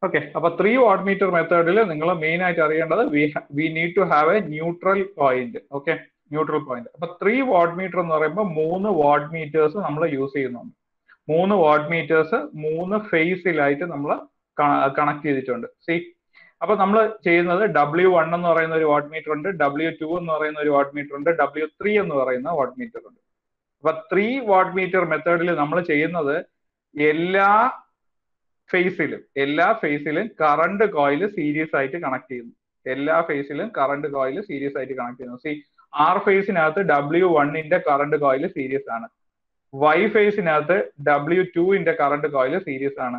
Okay അപ്പൊ three watt metre മെത്തേഡിൽ നിങ്ങൾ മെയിൻ ആയിട്ട് അറിയേണ്ടത് we we need to have a neutral point okay neutral point അപ്പൊ ത്രീ വാട്ട് മീറ്റർ എന്ന് പറയുമ്പോൾ മൂന്ന് വാട്ട് മീറ്റേഴ്സ് നമ്മൾ യൂസ് ചെയ്യുന്നുണ്ട് മൂന്ന് വാട്ട് മീറ്റേഴ്സ് മൂന്ന് ഫേസിലായിട്ട് നമ്മൾ കണക്ട് ചെയ്തിട്ടുണ്ട് സി അപ്പൊ നമ്മൾ ചെയ്യുന്നത് ഡബ്ല്യു വൺ എന്ന് പറയുന്ന ഒരു വാട്ട് മീറ്റർ ഉണ്ട് ഡബ്ല്യു ടു എന്ന് പറയുന്ന ഒരു വാട്ട് മീറ്റർ ഉണ്ട് ഡബ്ല്യു ത്രീ എന്ന് പറയുന്ന വാട്ട് മീറ്റർ ഉണ്ട് അപ്പൊ ത്രീ വാട്ട് മീറ്റർ മെത്തേഡിൽ നമ്മൾ ചെയ്യുന്നത് എല്ലാ ഫേസിലും എല്ലാ ഫേസിലും കറണ്ട് കോയിൽ സീരീസ് ആയിട്ട് കണക്ട് ചെയ്യുന്നു എല്ലാ ഫേസിലും കറണ്ട് കോയിൽ സീരീസ് ആയിട്ട് കണക്ട് ചെയ്യുന്നു സി ആർ ഫേസിനകത്ത് ഡബ്ല്യു വണ്ണിന്റെ കറണ്ട് കോയിൽ സീരീസ് ആണ് വൈ ഫേസിനകത്ത് ഡബ്ല്യു ടുവിന്റെ കറണ്ട് കോയിൽ സീരീസ് ആണ്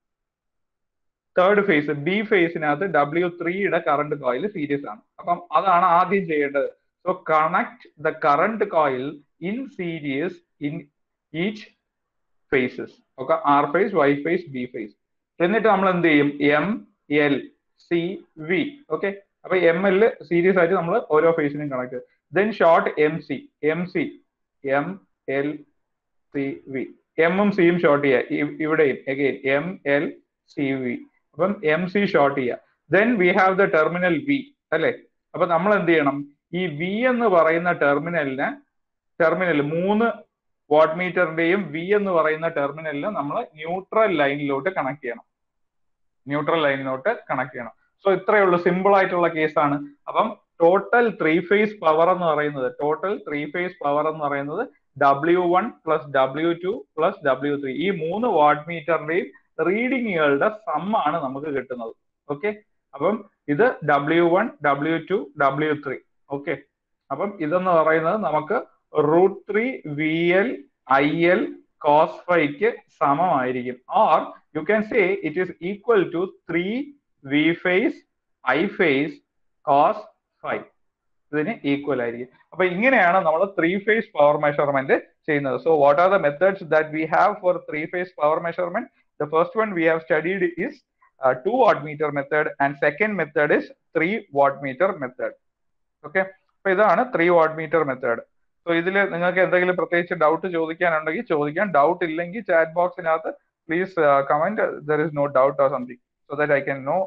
തേർഡ് ഫേസ് ബി ഫേസിനകത്ത് ഡബ്ല്യു ത്രീയുടെ കറണ്ട് കോയിൽ സീരീസ് ആണ് അപ്പം അതാണ് ആദ്യം ചെയ്യേണ്ടത് so connect the current coil in series in each phases okay R phase Y phase B phase എന്നിട്ട് നമ്മൾ എന്ത് ചെയ്യും M L C V okay അപ്പൊ എം എൽ സീരീസ് ആയിട്ട് നമ്മൾ ഓരോ ഫേസിനും connect then short M C M C M L C V എമ്മും സിയും ഷോർട്ട് ചെയ്യുക ഇവിടെയും again M L C V അപ്പം എം സി ഷോർട്ട് ചെയ്യുക then we have the terminal V അല്ലെ അപ്പൊ നമ്മൾ എന്ത് ചെയ്യണം ഈ വി എന്ന് പറയുന്ന ടെർമിനലിന് ടെർമിനൽ മൂന്ന് വാട്ട് മീറ്ററിന്റെയും വി എന്ന് പറയുന്ന ടെർമിനലിന് നമ്മൾ ന്യൂട്രൽ ലൈനിലോട്ട് കണക്ട് ചെയ്യണം ന്യൂട്രൽ ലൈനിലോട്ട് കണക്ട് ചെയ്യണം സോ ഇത്രയേ ഉള്ളൂ സിമ്പിൾ ആയിട്ടുള്ള കേസാണ് അപ്പം ടോട്ടൽ ത്രീ ഫേസ് പവർ എന്ന് പറയുന്നത് ടോട്ടൽ ത്രീ ഫേസ് പവർ എന്ന് പറയുന്നത് W one plus W two plus W three ഈ മൂന്ന് വാട്ട് മീറ്ററിന്റെയും റീഡിങ്ങുകളുടെ സം ആണ് നമുക്ക് കിട്ടുന്നത് ഓക്കെ അപ്പം ഇത് W one W two W three okay അപ്പം ഇതെന്ന് പറയുന്നത് നമുക്ക് root three V L I L cos ഫൈക്ക് സമമായിരിക്കും or you can say it is equal to three V phase I phase cos phi ഇതിന് ഈക്വൽ ആയിരിക്കും അപ്പൊ ഇങ്ങനെയാണ് നമ്മൾ ത്രീ ഫേസ് പവർ മെഷർമെന്റ് ചെയ്യുന്നത് so what are the methods that we have for three phase power measurement the first one we have studied is to watt meter method and second method is three watt meter method okay അപ്പൊ ഇതാണ് three watt meter method so ഇതിൽ നിങ്ങൾക്ക് എന്തെങ്കിലും പ്രത്യേകിച്ച് doubt ചോദിക്കാനുണ്ടെങ്കിൽ ചോദിക്കാം doubt ഇല്ലെങ്കിൽ chat ബോക്സിനകത്ത് please comment there is no doubt or something so that I can know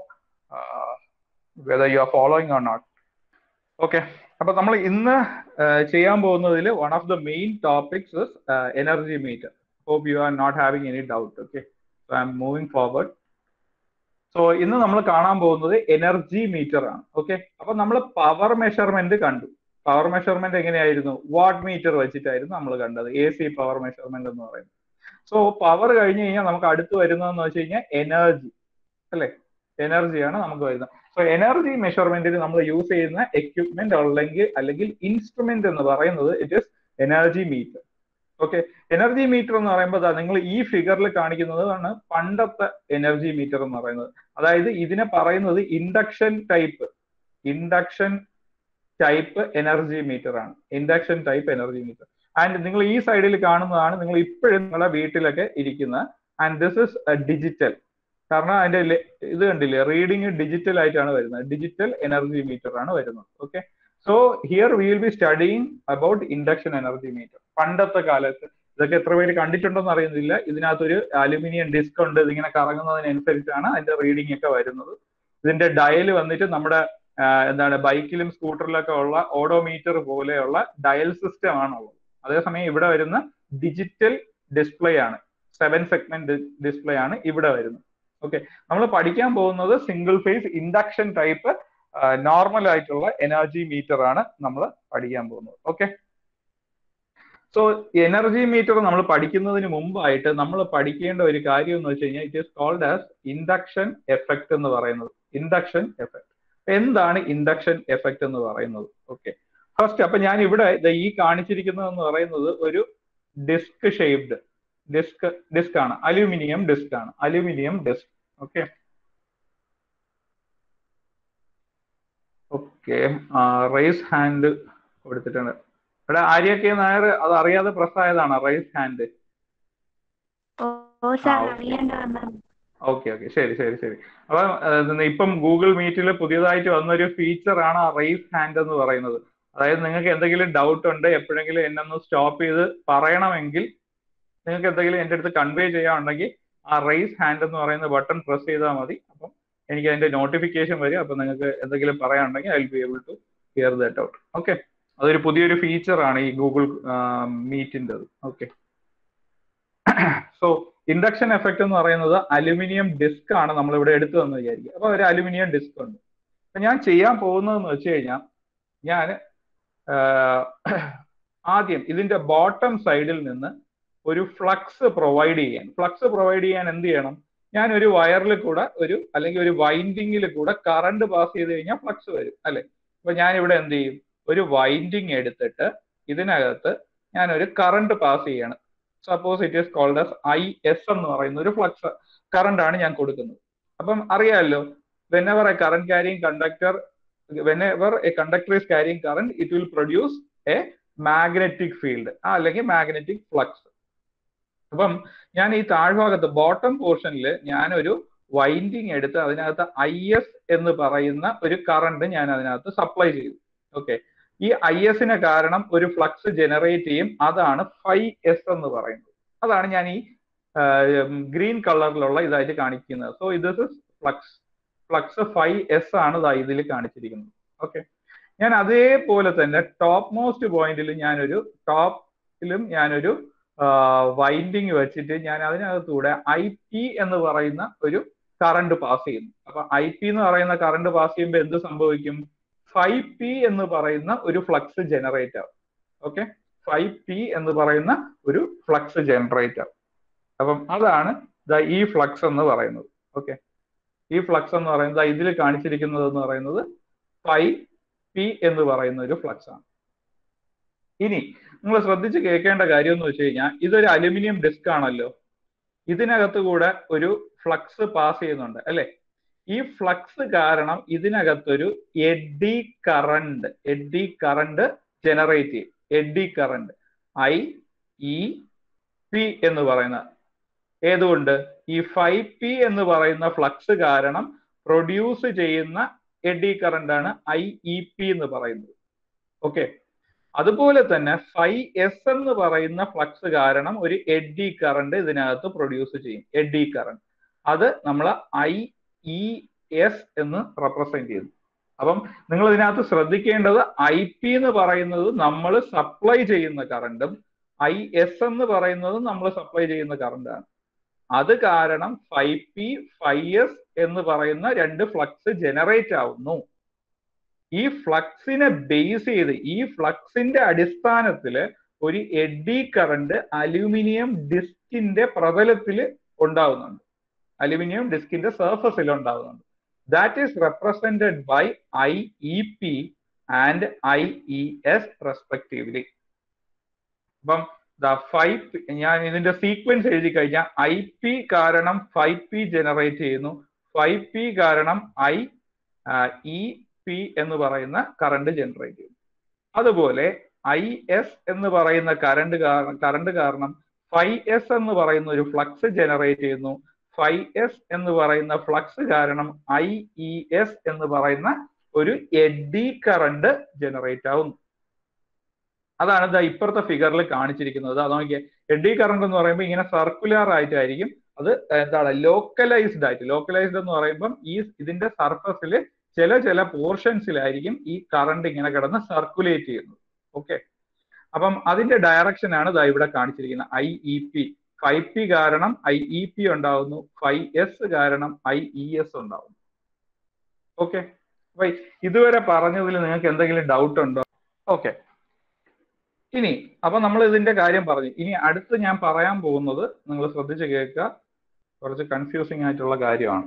whether you are following or not okay അപ്പൊ നമ്മൾ ഇന്ന് ചെയ്യാൻ പോകുന്നതിൽ one of the main topics energy meter hope you are not having any doubt okay so I am moving forward so ഇന്ന് നമ്മൾ കാണാൻ പോകുന്നത് energy meter ആണ് ഓക്കെ അപ്പൊ നമ്മൾ പവർ മെഷർമെന്റ് കണ്ടു പവർ മെഷർമെന്റ് എങ്ങനെയായിരുന്നു വാട്ട് മീറ്റർ വെച്ചിട്ടായിരുന്നു നമ്മൾ കണ്ടത് എ സി പവർ മെഷർമെന്റ് എന്ന് പറയുന്നത് സോ പവർ കഴിഞ്ഞ് കഴിഞ്ഞാൽ നമുക്ക് അടുത്ത് വരുന്നതെന്ന് വെച്ച് കഴിഞ്ഞാൽ എനർജി അല്ലെ എനർജിയാണ് നമുക്ക് വരുന്നത് സോ എനർജി മെഷർമെന്റിന് നമ്മൾ യൂസ് ചെയ്യുന്ന എക്യുപ്മെന്റ് അല്ലെങ്കിൽ അല്ലെങ്കിൽ ഇൻസ്ട്രുമെന്റ് എന്ന് പറയുന്നത് it is energy meter okay energy meter എന്ന് പറയുമ്പോൾ നിങ്ങൾ ഈ ഫിഗറിൽ കാണിക്കുന്നതാണ് പണ്ടത്തെ എനർജി മീറ്റർ എന്ന് പറയുന്നത് അതായത് ഇതിനെ പറയുന്നത് induction type induction type energy meter ആണ് induction type energy meter and നിങ്ങൾ ഈ സൈഡിൽ കാണുന്നതാണ് നിങ്ങൾ ഇപ്പോഴും നിങ്ങളുടെ വീട്ടിലൊക്കെ ഇരിക്കുന്ന ആൻഡ് ദിസ് ഇസ് ഡിജിറ്റൽ കാരണം അതിന്റെ ഇത് കണ്ടില്ലേ റീഡിങ് ഡിജിറ്റൽ ആയിട്ടാണ് വരുന്നത് ഡിജിറ്റൽ എനർജി മീറ്റർ ആണ് വരുന്നത് okay so here we will be studying about induction energy meter പണ്ടത്തെ കാലത്ത് ഇതൊക്കെ എത്ര പേര് കണ്ടിട്ടുണ്ടെന്ന് അറിയുന്നില്ല ഇതിനകത്തൊരു അലുമിനിയം ഡിസ്ക് ഉണ്ട് ഇതിങ്ങനെ കറങ്ങുന്നതിനനുസരിച്ചാണ് അതിന്റെ റീഡിംഗ് ഒക്കെ വരുന്നത് ഇതിന്റെ ഡയൽ വന്നിട്ട് നമ്മുടെ എന്താണ് ബൈക്കിലും സ്കൂട്ടറിലൊക്കെ ഉള്ള ഓഡോമീറ്റർ പോലെയുള്ള ഡയൽ സിസ്റ്റം ആണുള്ളത് അതേസമയം ഇവിടെ വരുന്ന ഡിജിറ്റൽ ഡിസ്പ്ലേ ആണ് സെവൻ സെഗ്മെന്റ് ഡിസ്പ്ലേ ആണ് ഇവിടെ വരുന്നത് ഓക്കെ നമ്മൾ പഠിക്കാൻ പോകുന്നത് single phase induction type normal ആയിട്ടുള്ള എനർജി മീറ്റർ ആണ് നമ്മൾ പഠിക്കാൻ പോകുന്നത് ഓക്കെ സോ എനർജി മീറ്റർ നമ്മൾ പഠിക്കുന്നതിന് മുമ്പായിട്ട് നമ്മൾ പഠിക്കേണ്ട ഒരു കാര്യം എന്ന് വെച്ച് കഴിഞ്ഞാൽ it is called as induction effect എന്ന് പറയുന്നത് ഇൻഡക്ഷൻ എഫക്ട് എന്താണ് ഇൻഡക്ഷൻ എഫക്ട് എന്ന് പറയുന്നത് ഓക്കെ ഫസ്റ്റ് അപ്പൊ ഞാൻ ഇവിടെ ഈ കാണിച്ചിരിക്കുന്നത് എന്ന് പറയുന്നത് ഒരു ഡിസ്ക് ഷേപ്ഡ് ഡിസ്ക് ഡിസ്ക് ആണ് അലൂമിനിയം ഡിസ്ക് ആണ് aluminium disc okay okay raise hand കൊടുത്തിട്ടുണ്ട് ഇവിടെ ആര്യ കെ നായർ അത് അറിയാതെ പ്രസ് ആയതാണ് റൈസ് ഹാൻഡ് ഓക്കെ ഓക്കെ ശരി ശരി ശരി അപ്പൊ ഇപ്പം ഗൂഗിൾ മീറ്റിൽ പുതിയതായിട്ട് വന്നൊരു ഫീച്ചർ ആണ് റൈസ് ഹാൻഡ് എന്ന് പറയുന്നത് അതായത് നിങ്ങൾക്ക് എന്തെങ്കിലും ഡൗട്ട് ഉണ്ട് എപ്പോഴെങ്കിലും എന്നെ ഒന്ന് സ്റ്റോപ്പ് ചെയ്ത് പറയണമെങ്കിൽ നിങ്ങൾക്ക് എന്തെങ്കിലും എൻ്റെ അടുത്ത് കൺവേ ചെയ്യാനുണ്ടെങ്കിൽ ആ റൈസ് ഹാൻഡ് എന്ന് പറയുന്ന ബട്ടൺ പ്രസ് ചെയ്താൽ മതി അപ്പം എനിക്ക് അതിന്റെ നോട്ടിഫിക്കേഷൻ വരും അപ്പൊ നിങ്ങൾക്ക് എന്തെങ്കിലും പറയാനുണ്ടെങ്കിൽ I will be able to clear that out okay അതൊരു പുതിയൊരു ഫീച്ചർ ആണ് ഈ ഗൂഗിൾ മീറ്റിൻ്റെ ഓക്കെ സോ ഇൻഡക്ഷൻ എഫക്റ്റ് എന്ന് പറയുന്നത് അലുമിനിയം ഡിസ്ക് ആണ് നമ്മൾ ഇവിടെ എടുത്തു എന്ന് വിചാരിക്കുക അപ്പൊ ഒരു അലുമിനിയം ഡിസ്ക് ഉണ്ട് അപ്പൊ ഞാൻ ചെയ്യാൻ പോകുന്നതെന്ന് വെച്ച് കഴിഞ്ഞാൽ ഞാൻ ആദ്യം ഇതിന്റെ ബോട്ടം സൈഡിൽ നിന്ന് ഒരു ഫ്ലക്സ് പ്രൊവൈഡ് ചെയ്യാൻ ഫ്ലക്സ് പ്രൊവൈഡ് ചെയ്യാൻ എന്ത് ചെയ്യണം ഞാൻ ഒരു വയറിൽ കൂടെ ഒരു അല്ലെങ്കിൽ ഒരു വൈൻഡിങ്ങിൽ കൂടെ കറണ്ട് പാസ് ചെയ്ത് കഴിഞ്ഞാൽ ഫ്ലക്സ് വരും അല്ലെ അപ്പൊ ഞാൻ ഇവിടെ എന്ത് ചെയ്യും ഒരു വൈൻഡിങ് എടുത്തിട്ട് ഇതിനകത്ത് ഞാൻ ഒരു കറണ്ട് പാസ് ചെയ്യണം suppose it is called as I S എന്ന് പറയുന്ന ഒരു ഫ്ലക്സ് കറണ്ട് ആണ് ഞാൻ കൊടുക്കുന്നത് അപ്പം അറിയാമല്ലോ whenever a current carrying conductor whenever a conductor is carrying current it will produce a magnetic field അല്ലെങ്കിൽ മാഗ്നറ്റിക് ഫ്ലക്സ് അപ്പം ഞാൻ ഈ താഴ്ഭാഗത്ത് ബോട്ടം പോർഷനിൽ ഞാനൊരു വൈൻഡിങ് എടുത്ത് അതിനകത്ത് ഐ എസ് എന്ന് പറയുന്ന ഒരു കറണ്ട് ഞാൻ അതിനകത്ത് സപ്ലൈ ചെയ്തു ഓക്കെ ഈ ഐ എസിന് കാരണം ഒരു ഫ്ലക്സ് ജനറേറ്റ് ചെയ്യും അതാണ് ഫൈ എസ് എന്ന് പറയുന്നത് അതാണ് ഞാൻ ഈ ഗ്രീൻ കളറിലുള്ള ഇതായിട്ട് കാണിക്കുന്നത് സോ ഇത് ഫ്ലക്സ് ഫ്ലക്സ് ഫൈ എസ് ആണ് ഇതാ ഇതിൽ കാണിച്ചിരിക്കുന്നത് ഓക്കെ ഞാൻ അതേപോലെ തന്നെ ടോപ്പ് മോസ്റ്റ് പോയിന്റിൽ ഞാനൊരു ടോപ്പിലും ഞാനൊരു വൈൻഡിങ് വെച്ചിട്ട് ഞാൻ അതിനകത്തൂടെ ഐ പി എന്ന് പറയുന്ന ഒരു കറണ്ട് പാസ് ചെയ്യുന്നു അപ്പൊ ഐ പി എന്ന് പറയുന്ന കറണ്ട് പാസ് ചെയ്യുമ്പോൾ എന്ത് സംഭവിക്കും ഫൈവ് പി എന്ന് പറയുന്ന ഒരു ഫ്ലക്സ് ജനറേറ്റ് ആവും ഓക്കെ ഫൈവ് പി എന്ന് പറയുന്ന ഒരു ഫ്ലക്സ് ജനറേറ്റ് ആവും അപ്പം അതാണ് ഈ ഫ്ലക്സ് എന്ന് പറയുന്നത് ഓക്കെ ഈ ഫ്ലക്സ് എന്ന് പറയുന്നത് ഇതിൽ കാണിച്ചിരിക്കുന്നത് എന്ന് പറയുന്നത് ഫൈവ് പി എന്ന് പറയുന്ന ഒരു ഫ്ലക്സ് ആണ് ഇനി നിങ്ങൾ ശ്രദ്ധിച്ച് കേൾക്കേണ്ട കാര്യം എന്ന് വെച്ച് കഴിഞ്ഞാൽ ഇതൊരു അലുമിനിയം ഡിസ്ക് ആണല്ലോ ഇതിനകത്ത് കൂടെ ഒരു ഫ്ലക്സ് പാസ് ചെയ്യുന്നുണ്ട് അല്ലെ ഈ ഫ്ലക്സ് കാരണം ഇതിനകത്തൊരു eddy current eddy current generate ചെയ്യും eddy current I E P എന്ന് പറയുന്ന ഏതുകൊണ്ട് ഈ ഫൈവ് പി എന്ന് പറയുന്ന ഫ്ലക്സ് കാരണം പ്രൊഡ്യൂസ് ചെയ്യുന്ന എഡി കറണ്ട് ആണ് ഐ ഇ പി എന്ന് പറയുന്നത് ഓക്കെ അതുപോലെ തന്നെ ഫൈ എസ് എന്ന് പറയുന്ന ഫ്ലക്സ് കാരണം ഒരു എഡി കറണ്ട് ഇതിനകത്ത് പ്രൊഡ്യൂസ് ചെയ്യും എഡി കറണ്ട് അത് നമ്മൾ ഐ ഇ എസ് എന്ന് റെപ്രസെന്റ് ചെയ്യുന്നു അപ്പം നിങ്ങൾ ഇതിനകത്ത് ശ്രദ്ധിക്കേണ്ടത് ഐ പി എന്ന് പറയുന്നത് നമ്മൾ സപ്ലൈ ചെയ്യുന്ന കറണ്ടും ഐ എസ് എന്ന് പറയുന്നത് നമ്മൾ സപ്ലൈ ചെയ്യുന്ന കറണ്ടാണ് അത് കാരണം ഫൈവ് പി ഫൈവ് എസ് എന്ന് പറയുന്ന രണ്ട് ഫ്ലക്സ് ജനറേറ്റ് ആവുന്നു ഈ ഫ്ലക്സിനെ ബേസ് ചെയ്ത് ഈ ഫ്ലക്സിന്റെ അടിസ്ഥാനത്തിൽ ഒരു എഡി കറണ്ട് അലൂമിനിയം ഡിസ്കിന്റെ പ്രതലത്തിൽ ഉണ്ടാവുന്നുണ്ട് അലൂമിനിയം ഡിസ്കിന്റെ സർഫസിൽ ഉണ്ടാവുന്നുണ്ട് that is represented by I E P and I E S respectively അപ്പം ദ ഫൈവ് ഞാൻ ഇതിന്റെ സീക്വൻസ് എഴുതി കഴിഞ്ഞാൽ ഐ പി കാരണം ഫൈവ് പി ജനറേറ്റ് ചെയ്യുന്നു ഫൈവ് പി കാരണം ഐ ഇ പി എന്ന് പറയുന്ന കറണ്ട് ജനറേറ്റ് ചെയ്യുന്നു അതുപോലെ ഐ എസ് എന്ന് പറയുന്ന കറണ്ട് കറണ്ട് കാരണം ഫൈവ് എസ് എന്ന് പറയുന്ന ഒരു ഫ്ലക്സ് ജനറേറ്റ് ചെയ്യുന്നു ഫൈവ് എസ് എന്ന് പറയുന്ന ഫ്ലക്സ് കാരണം ഐ ഇ എസ് എന്ന് പറയുന്ന ഒരു എഡി കറണ്ട് ജനറേറ്റ് ആവുന്നു അതാണ് ഇതാ ഇപ്പുറത്തെ ഫിഗറിൽ കാണിച്ചിരിക്കുന്നത് അത് നോക്കിയേ എഡി കറണ്ട് എന്ന് പറയുമ്പോൾ ഇങ്ങനെ സർക്കുലർ ആയിട്ടായിരിക്കും അത് എന്താണ് ലോക്കലൈസ്ഡ് ആയിട്ട് ലോക്കലൈസ്ഡ് എന്ന് പറയുമ്പം ഈ ഇതിന്റെ സർഫസിൽ ചില ചില പോർഷൻസിലായിരിക്കും ഈ കറണ്ട് ഇങ്ങനെ കിടന്ന് സർക്കുലേറ്റ് ചെയ്യുന്നത് ഓക്കെ അപ്പം അതിന്റെ ഡയറക്ഷൻ ആണ് ഇതാ ഇവിടെ കാണിച്ചിരിക്കുന്നത് I E P phi P കാരണം ഐ ഇ പി ഉണ്ടാവുന്നു ഫൈവ് എസ് കാരണം ഐ ഇ എസ് ഉണ്ടാവുന്നു ഓക്കെ അപ്പൊ ഇതുവരെ പറഞ്ഞതിൽ നിങ്ങൾക്ക് എന്തെങ്കിലും ഡൗട്ട് ഉണ്ടോ ഓക്കെ ഇനി അപ്പൊ നമ്മൾ ഇതിന്റെ കാര്യം പറഞ്ഞു ഇനി അടുത്ത് ഞാൻ പറയാൻ പോകുന്നത് നിങ്ങൾ ശ്രദ്ധിച്ച് കേൾക്കുക കുറച്ച് കൺഫ്യൂസിങ് ആയിട്ടുള്ള കാര്യമാണ്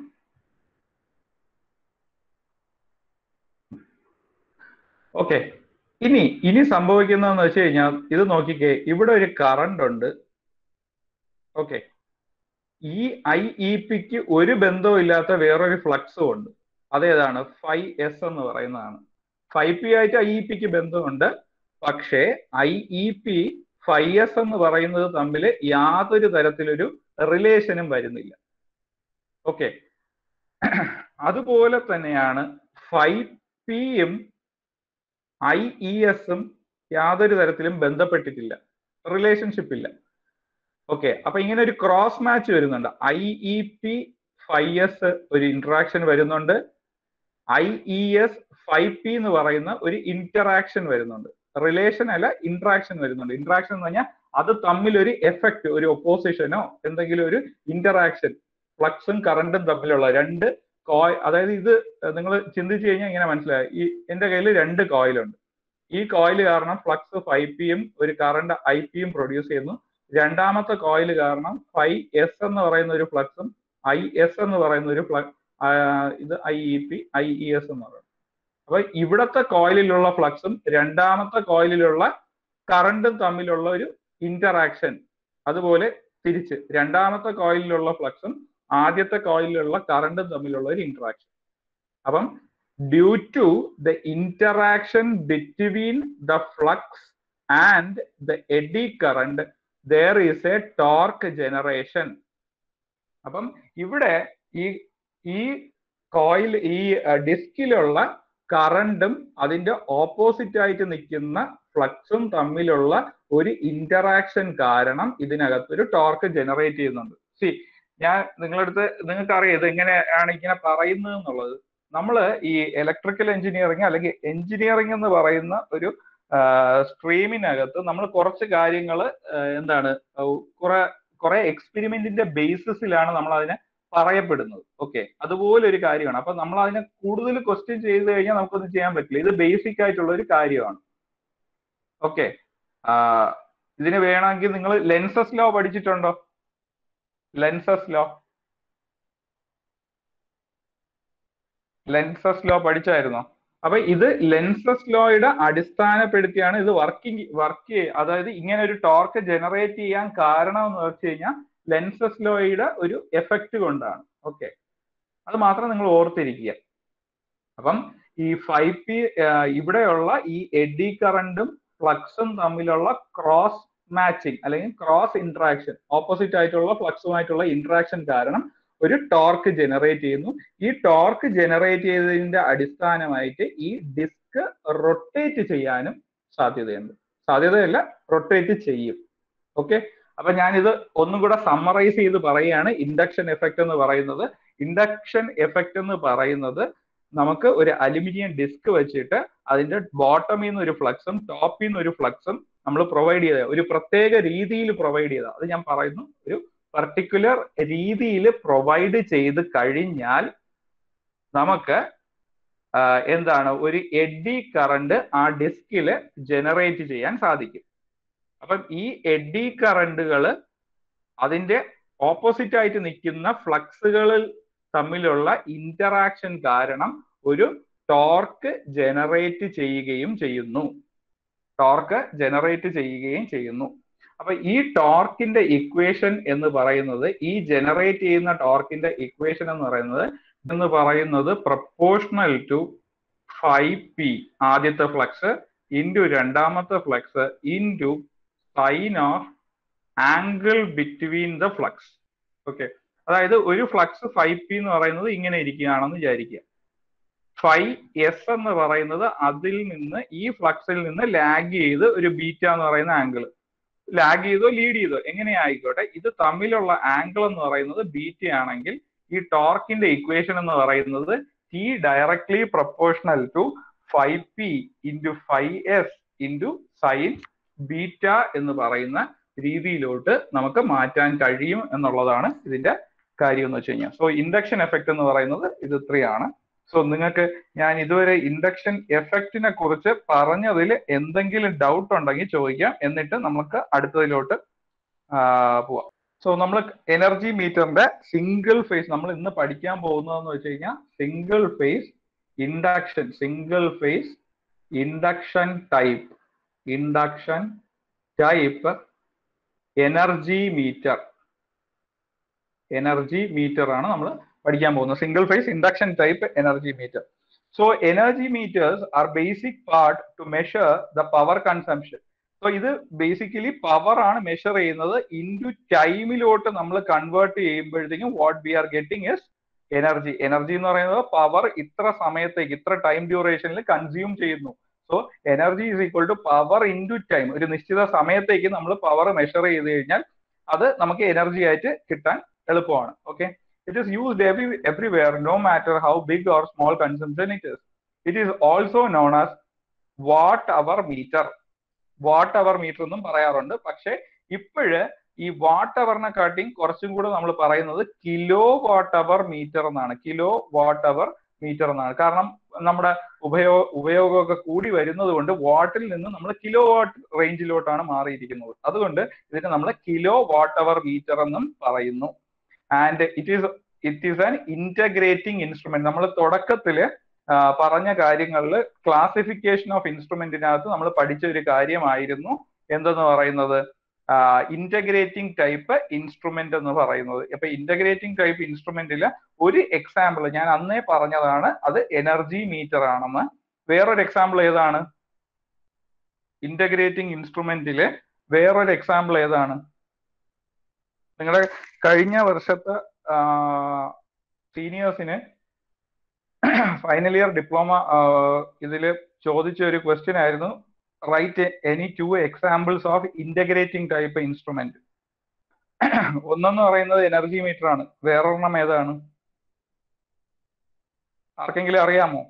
ഓക്കെ ഇനി ഇനി സംഭവിക്കുന്നതെന്ന് വെച്ച് കഴിഞ്ഞാൽ ഇത് നോക്കിക്കേ ഇവിടെ ഒരു കറണ്ട് ഉണ്ട് ഓക്കെ ഈ ഐ ഇ പിക്ക് ഒരു ബന്ധവും ഇല്ലാത്ത വേറൊരു ഫ്ലക്സും ഉണ്ട് അതേതാണ് ഫൈവ് എസ് എന്ന് പറയുന്നതാണ് ഫൈവ് പി ആയിട്ട് ഐ ഇ പിക്ക് ബന്ധമുണ്ട് പക്ഷേ I E P phi S എന്ന് പറയുന്നത് തമ്മിൽ യാതൊരു തരത്തിലൊരു റിലേഷനും വരുന്നില്ല ഓക്കെ അതുപോലെ തന്നെയാണ് ഫൈവ് പിയും ഐ ഇ എസും യാതൊരു തരത്തിലും ബന്ധപ്പെട്ടിട്ടില്ല റിലേഷൻഷിപ്പ് ഇല്ല ഓക്കെ അപ്പൊ ഇങ്ങനെ ഒരു ക്രോസ് മാച്ച് വരുന്നുണ്ട് I E P phi S ഒരു ഇന്ററാക്ഷൻ വരുന്നുണ്ട് I E S phi P എന്ന് പറയുന്ന ഒരു ഇന്ററാക്ഷൻ വരുന്നുണ്ട് റിലേഷൻ അല്ല ഇന്ററാക്ഷൻ വരുന്നുണ്ട് ഇന്ററാക്ഷൻ എന്ന് പറഞ്ഞാൽ അത് തമ്മിൽ ഒരു എഫക്റ്റ് ഒരു ഒപ്പോസിഷനോ എന്തെങ്കിലും ഒരു ഇന്ററാക്ഷൻ ഫ്ലക്സും കറണ്ടും തമ്മിലുള്ള രണ്ട് കോയ് അതായത് ഇത് നിങ്ങൾ ചിന്തിച്ചു കഴിഞ്ഞാൽ ഇങ്ങനെ മനസ്സിലായി ഈ എന്റെ കയ്യിൽ രണ്ട് കോയിലുണ്ട് ഈ കോയിൽ കാരണം ഫ്ലക്സ് ഫൈവ് പിയും ഒരു കറണ്ട് ഐ പിയും പ്രൊഡ്യൂസ് ചെയ്യുന്നു രണ്ടാമത്തെ കോയിൽ കാരണം ഫൈവ് എസ് എന്ന് പറയുന്ന ഒരു ഫ്ലക്സും ഐ എസ് എന്ന് പറയുന്ന ഒരു ഫ്ലക്സ് ഇത് I E P I E S എന്ന് പറയുന്നത് അപ്പൊ ഇവിടത്തെ കോയിലിലുള്ള ഫ്ലക്സും രണ്ടാമത്തെ കോയിലിലുള്ള കറണ്ടും തമ്മിലുള്ള ഒരു ഇന്ററാക്ഷൻ അതുപോലെ തിരിച്ച് രണ്ടാമത്തെ കോയിലിലുള്ള ഫ്ലക്സും ആദ്യത്തെ കോയിലിലുള്ള കറണ്ടും തമ്മിലുള്ള ഒരു ഇന്ററാക്ഷൻ അപ്പം due to the interaction between the flux and the eddy current there is a torque generation അപ്പം ഇവിടെ ഈ ഈ കോയിൽ ഈ ഡിസ്കിലുള്ള കറണ്ടും അതിന്റെ ഓപ്പോസിറ്റ് ആയിട്ട് നിൽക്കുന്ന ഫ്ലക്സും തമ്മിലുള്ള ഒരു ഇന്ററാക്ഷൻ കാരണം ഇതിനകത്ത് ഒരു ടോർക്ക് ജനറേറ്റ് ചെയ്യുന്നുണ്ട് സി ഞാൻ നിങ്ങളടുത്ത് നിങ്ങൾക്ക് അറിയാം ഇത് എങ്ങനെയാണ് ഇങ്ങനെ പറയുന്നത് എന്നുള്ളത് നമ്മൾ ഈ ഇലക്ട്രിക്കൽ എഞ്ചിനീയറിംഗ് അല്ലെങ്കിൽ എഞ്ചിനീയറിംഗ് എന്ന് പറയുന്ന ഒരു സ്ട്രീമിനകത്ത് നമ്മൾ കുറച്ച് കാര്യങ്ങൾ എന്താണ് കുറെ കുറെ എക്സ്പെരിമെന്റിന്റെ ബേസിസിലാണ് നമ്മൾ അതിനെ പറയപ്പെടുന്നത് ഓക്കെ അതുപോലെ ഒരു കാര്യമാണ് അപ്പൊ നമ്മൾ അതിനെ കൂടുതൽ ക്വസ്റ്റ്യൻ ചെയ്ത് കഴിഞ്ഞാൽ നമുക്കൊന്നും ചെയ്യാൻ പറ്റില്ല ഇത് ബേസിക് ആയിട്ടുള്ള ഒരു കാര്യമാണ് ഓക്കെ ഇതിന് വേണമെങ്കിൽ നിങ്ങൾ ലെൻസസ് ലോ പഠിച്ചിട്ടുണ്ടോ ലെൻസസ് ലോ ലെൻസസ് ലോ പഠിച്ചായിരുന്നോ അപ്പൊ ഇത് ലെൻസസ് ലോയുടെ അടിസ്ഥാനപ്പെടുത്തിയാണ് ഇത് വർക്കിംഗ് വർക്ക് അതായത് ഇങ്ങനെ ഒരു ടോർക്ക് ജനറേറ്റ് ചെയ്യാൻ കാരണം എന്ന് വെച്ച് കഴിഞ്ഞാൽ ലെൻസസ് ലോയുടെ ഒരു എഫക്റ്റ് കൊണ്ടാണ് ഓക്കെ അത് മാത്രം നിങ്ങൾ ഓർത്തിരിക്കുക അപ്പം ഈ ഫൈവ് പി ഇവിടെയുള്ള ഈ എഡി കറണ്ടും ഫ്ലക്സും തമ്മിലുള്ള ക്രോസ് മാച്ചിങ് അല്ലെങ്കിൽ ക്രോസ് ഇന്ററാക്ഷൻ ഓപ്പോസിറ്റ് ആയിട്ടുള്ള ഫ്ലക്സുമായിട്ടുള്ള ഇന്ററാക്ഷൻ കാരണം ഒരു ടോർക്ക് ജനറേറ്റ് ചെയ്യുന്നു ഈ ടോർക്ക് ജനറേറ്റ് ചെയ്തതിന്റെ അടിസ്ഥാനമായിട്ട് ഈ ഡിസ്ക് റൊട്ടേറ്റ് ചെയ്യാനും സാധ്യതയുണ്ട് സാധ്യതയല്ല റൊട്ടേറ്റ് ചെയ്യും ഓക്കെ അപ്പൊ ഞാനിത് ഒന്നും കൂടെ സമ്മറൈസ് ചെയ്ത് പറയുകയാണ് ഇൻഡക്ഷൻ എഫക്റ്റ് എന്ന് പറയുന്നത് ഇൻഡക്ഷൻ എഫക്റ്റ് എന്ന് പറയുന്നത് നമുക്ക് ഒരു അലുമിനിയം ഡിസ്ക് വെച്ചിട്ട് അതിന്റെ ബോട്ടമിൽ നിന്ന് ഒരു ഫ്ലക്സും ടോപ്പിൽ നിന്ന് ഒരു ഫ്ലക്സും നമ്മൾ പ്രൊവൈഡ് ചെയ്ത ഒരു പ്രത്യേക രീതിയിൽ പ്രൊവൈഡ് ചെയ്ത അത് ഞാൻ പറയുന്നു ഒരു പർട്ടിക്കുലർ രീതിയിൽ പ്രൊവൈഡ് ചെയ്ത് കഴിഞ്ഞാൽ നമുക്ക് എന്താണ് ഒരു എഡി കറണ്ട് ആ ഡിസ്കിൽ ജനറേറ്റ് ചെയ്യാൻ സാധിക്കും അപ്പം ഈ എഡി കറണ്ടുകൾ അതിന്റെ ഓപ്പോസിറ്റ് ആയിട്ട് നിൽക്കുന്ന ഫ്ലക്സുകളിൽ തമ്മിലുള്ള ഇന്ററാക്ഷൻ കാരണം ഒരു ടോർക്ക് ജനറേറ്റ് ചെയ്യുകയും ചെയ്യുന്നു ടോർക്ക് ജനറേറ്റ് ചെയ്യുകയും ചെയ്യുന്നു അപ്പൊ ഈ ടോർക്കിന്റെ ഇക്വേഷൻ എന്ന് പറയുന്നത് ഈ ജനറേറ്റ് ചെയ്യുന്ന ടോർക്കിന്റെ ഇക്വേഷൻ എന്ന് പറയുന്നത് എന്ന് പറയുന്നത് പ്രപ്പോർഷണൽ ടു ഫൈവ് പി ആദ്യത്തെ ഫ്ലക്സ് ഇൻറ്റു രണ്ടാമത്തെ flux into sine of angle between the flux okay അതായത് ഒരു ഫ്ലക്സ് ഫൈവ് പി എന്ന് പറയുന്നത് ഇങ്ങനെ ഇരിക്കുകയാണെന്ന് വിചാരിക്കുക ഫൈവ് എസ് എന്ന് പറയുന്നത് അതിൽ നിന്ന് ഈ ഫ്ലക്സിൽ നിന്ന് ലാഗ് ചെയ്ത് ഒരു ബീറ്റ എന്ന് പറയുന്ന ആംഗിൾ ലാഗ് ചെയ്തോ ലീഡ് ചെയ്തോ എങ്ങനെ ആയിക്കോട്ടെ ഇത് തമ്മിലുള്ള ആംഗിൾ എന്ന് പറയുന്നത് ബീറ്റ ആണെങ്കിൽ ഈ ടോർക്കിന്റെ ഇക്വേഷൻ എന്ന് പറയുന്നത് T directly proportional to phi P into phi S into sine beta എന്ന് പറയുന്ന രീതിയിലോട്ട് നമുക്ക് മാറ്റാൻ കഴിയും എന്നുള്ളതാണ് ഇതിന്റെ കാര്യം എന്ന് വെച്ച് കഴിഞ്ഞാൽ സോ ഇൻഡക്ഷൻ എഫക്റ്റ് എന്ന് പറയുന്നത് ഇത് ഇത്രയാണ് സോ നിങ്ങൾക്ക് ഞാൻ ഇതുവരെ ഇൻഡക്ഷൻ എഫക്റ്റിനെ കുറിച്ച് പറഞ്ഞതിൽ എന്തെങ്കിലും ഡൗട്ട് ഉണ്ടെങ്കിൽ ചോദിക്കാം എന്നിട്ട് നമുക്ക് അടുത്തതിലോട്ട് പോവാം സോ നമ്മൾ എനർജി മീറ്ററിന്റെ സിംഗിൾ ഫേസ് നമ്മൾ ഇന്ന് പഠിക്കാൻ പോകുന്നതെന്ന് വെച്ച് കഴിഞ്ഞാൽ single phase induction single phase induction type induction type energy meter energy meter ആണ് നമ്മൾ പഠിക്കാൻ പോകുന്നത് single phase induction type energy meter so energy meters are basic part to measure the power consumption so ഇത് basically power ആണ് measure ചെയ്യുന്നത് into ടൈമിലോട്ട് നമ്മൾ convert ചെയ്യുമ്പോഴത്തേക്കും what we are getting is energy energy എന്ന് പറയുന്നത് പവർ ഇത്ര സമയത്തേക്ക് ഇത്ര ടൈം ഡ്യൂറേഷനിൽ കൺസ്യൂം ചെയ്യുന്നു so energy is equal to power into time ഒരു നിശ്ചിത സമയത്തേക്ക് നമ്മൾ പവർ മെഷർ ചെയ്ത് കഴിഞ്ഞാൽ അത് നമുക്ക് എനർജി ആയിട്ട് കിട്ടാൻ എളുപ്പമാണ് okay It is used every, everywhere, no matter how big or small consumption it is. It is also known as watt hour meter. Watt hour meter എന്നും പറയാറുണ്ട് പക്ഷെ ഇപ്പോഴ് ഈ വാട്ട് അവറിനെക്കാട്ടിയും കുറച്ചും കൂടെ നമ്മൾ പറയുന്നത് കിലോ വാട്ട് അവർ മീറ്റർ എന്നാണ് കിലോ വാട്ട് അവർ മീറ്റർ എന്നാണ് കാരണം നമ്മുടെ ഉപയോഗ ഉപയോഗമൊക്കെ കൂടി വരുന്നത് കൊണ്ട് വാട്ടിൽ നിന്ന് നമ്മൾ കിലോ വാട്ട് റേഞ്ചിലോട്ടാണ് മാറിയിരിക്കുന്നത് അതുകൊണ്ട് ഇതിന് നമ്മൾ കിലോ വാട്ട് അവർ മീറ്റർ എന്നും പറയുന്നു and it is it is an integrating instrument നമ്മൾ തുടക്കത്തില് പറഞ്ഞ കാര്യങ്ങളിൽ ക്ലാസിഫിക്കേഷൻ ഓഫ് ഇൻസ്ട്രുമെന്റിനകത്ത് നമ്മൾ പഠിച്ച ഒരു കാര്യമായിരുന്നു എന്തെന്ന് പറയുന്നത് ഇന്റഗ്രേറ്റിംഗ് ടൈപ്പ് ഇൻസ്ട്രുമെന്റ് എന്ന് പറയുന്നത് അപ്പൊ ഇന്റഗ്രേറ്റിംഗ് ടൈപ്പ് ഇൻസ്ട്രുമെന്റിൽ ഒരു എക്സാമ്പിൾ ഞാൻ അന്നേ പറഞ്ഞതാണ് അത് എനർജി മീറ്റർ ആണെന്ന് വേറൊരു എക്സാമ്പിൾ ഏതാണ് ഇന്റഗ്രേറ്റിംഗ് ഇൻസ്ട്രുമെന്റില് വേറൊരു എക്സാമ്പിൾ ഏതാണ് നിങ്ങളുടെ കഴിഞ്ഞ വർഷത്തെ സീനിയേഴ്സിന് ഫൈനൽ ഇയർ ഡിപ്ലോമ ഇതിൽ ചോദിച്ച ഒരു ക്വസ്റ്റ്യൻ ആയിരുന്നു right any two examples of integrating type instrument ഒന്നെന്ന് പറയുന്നത് എനർജി മീറ്റർ ആണ് വേറൊരെണ്ണം ഏതാണ് ആർക്കെങ്കിലും അറിയാമോ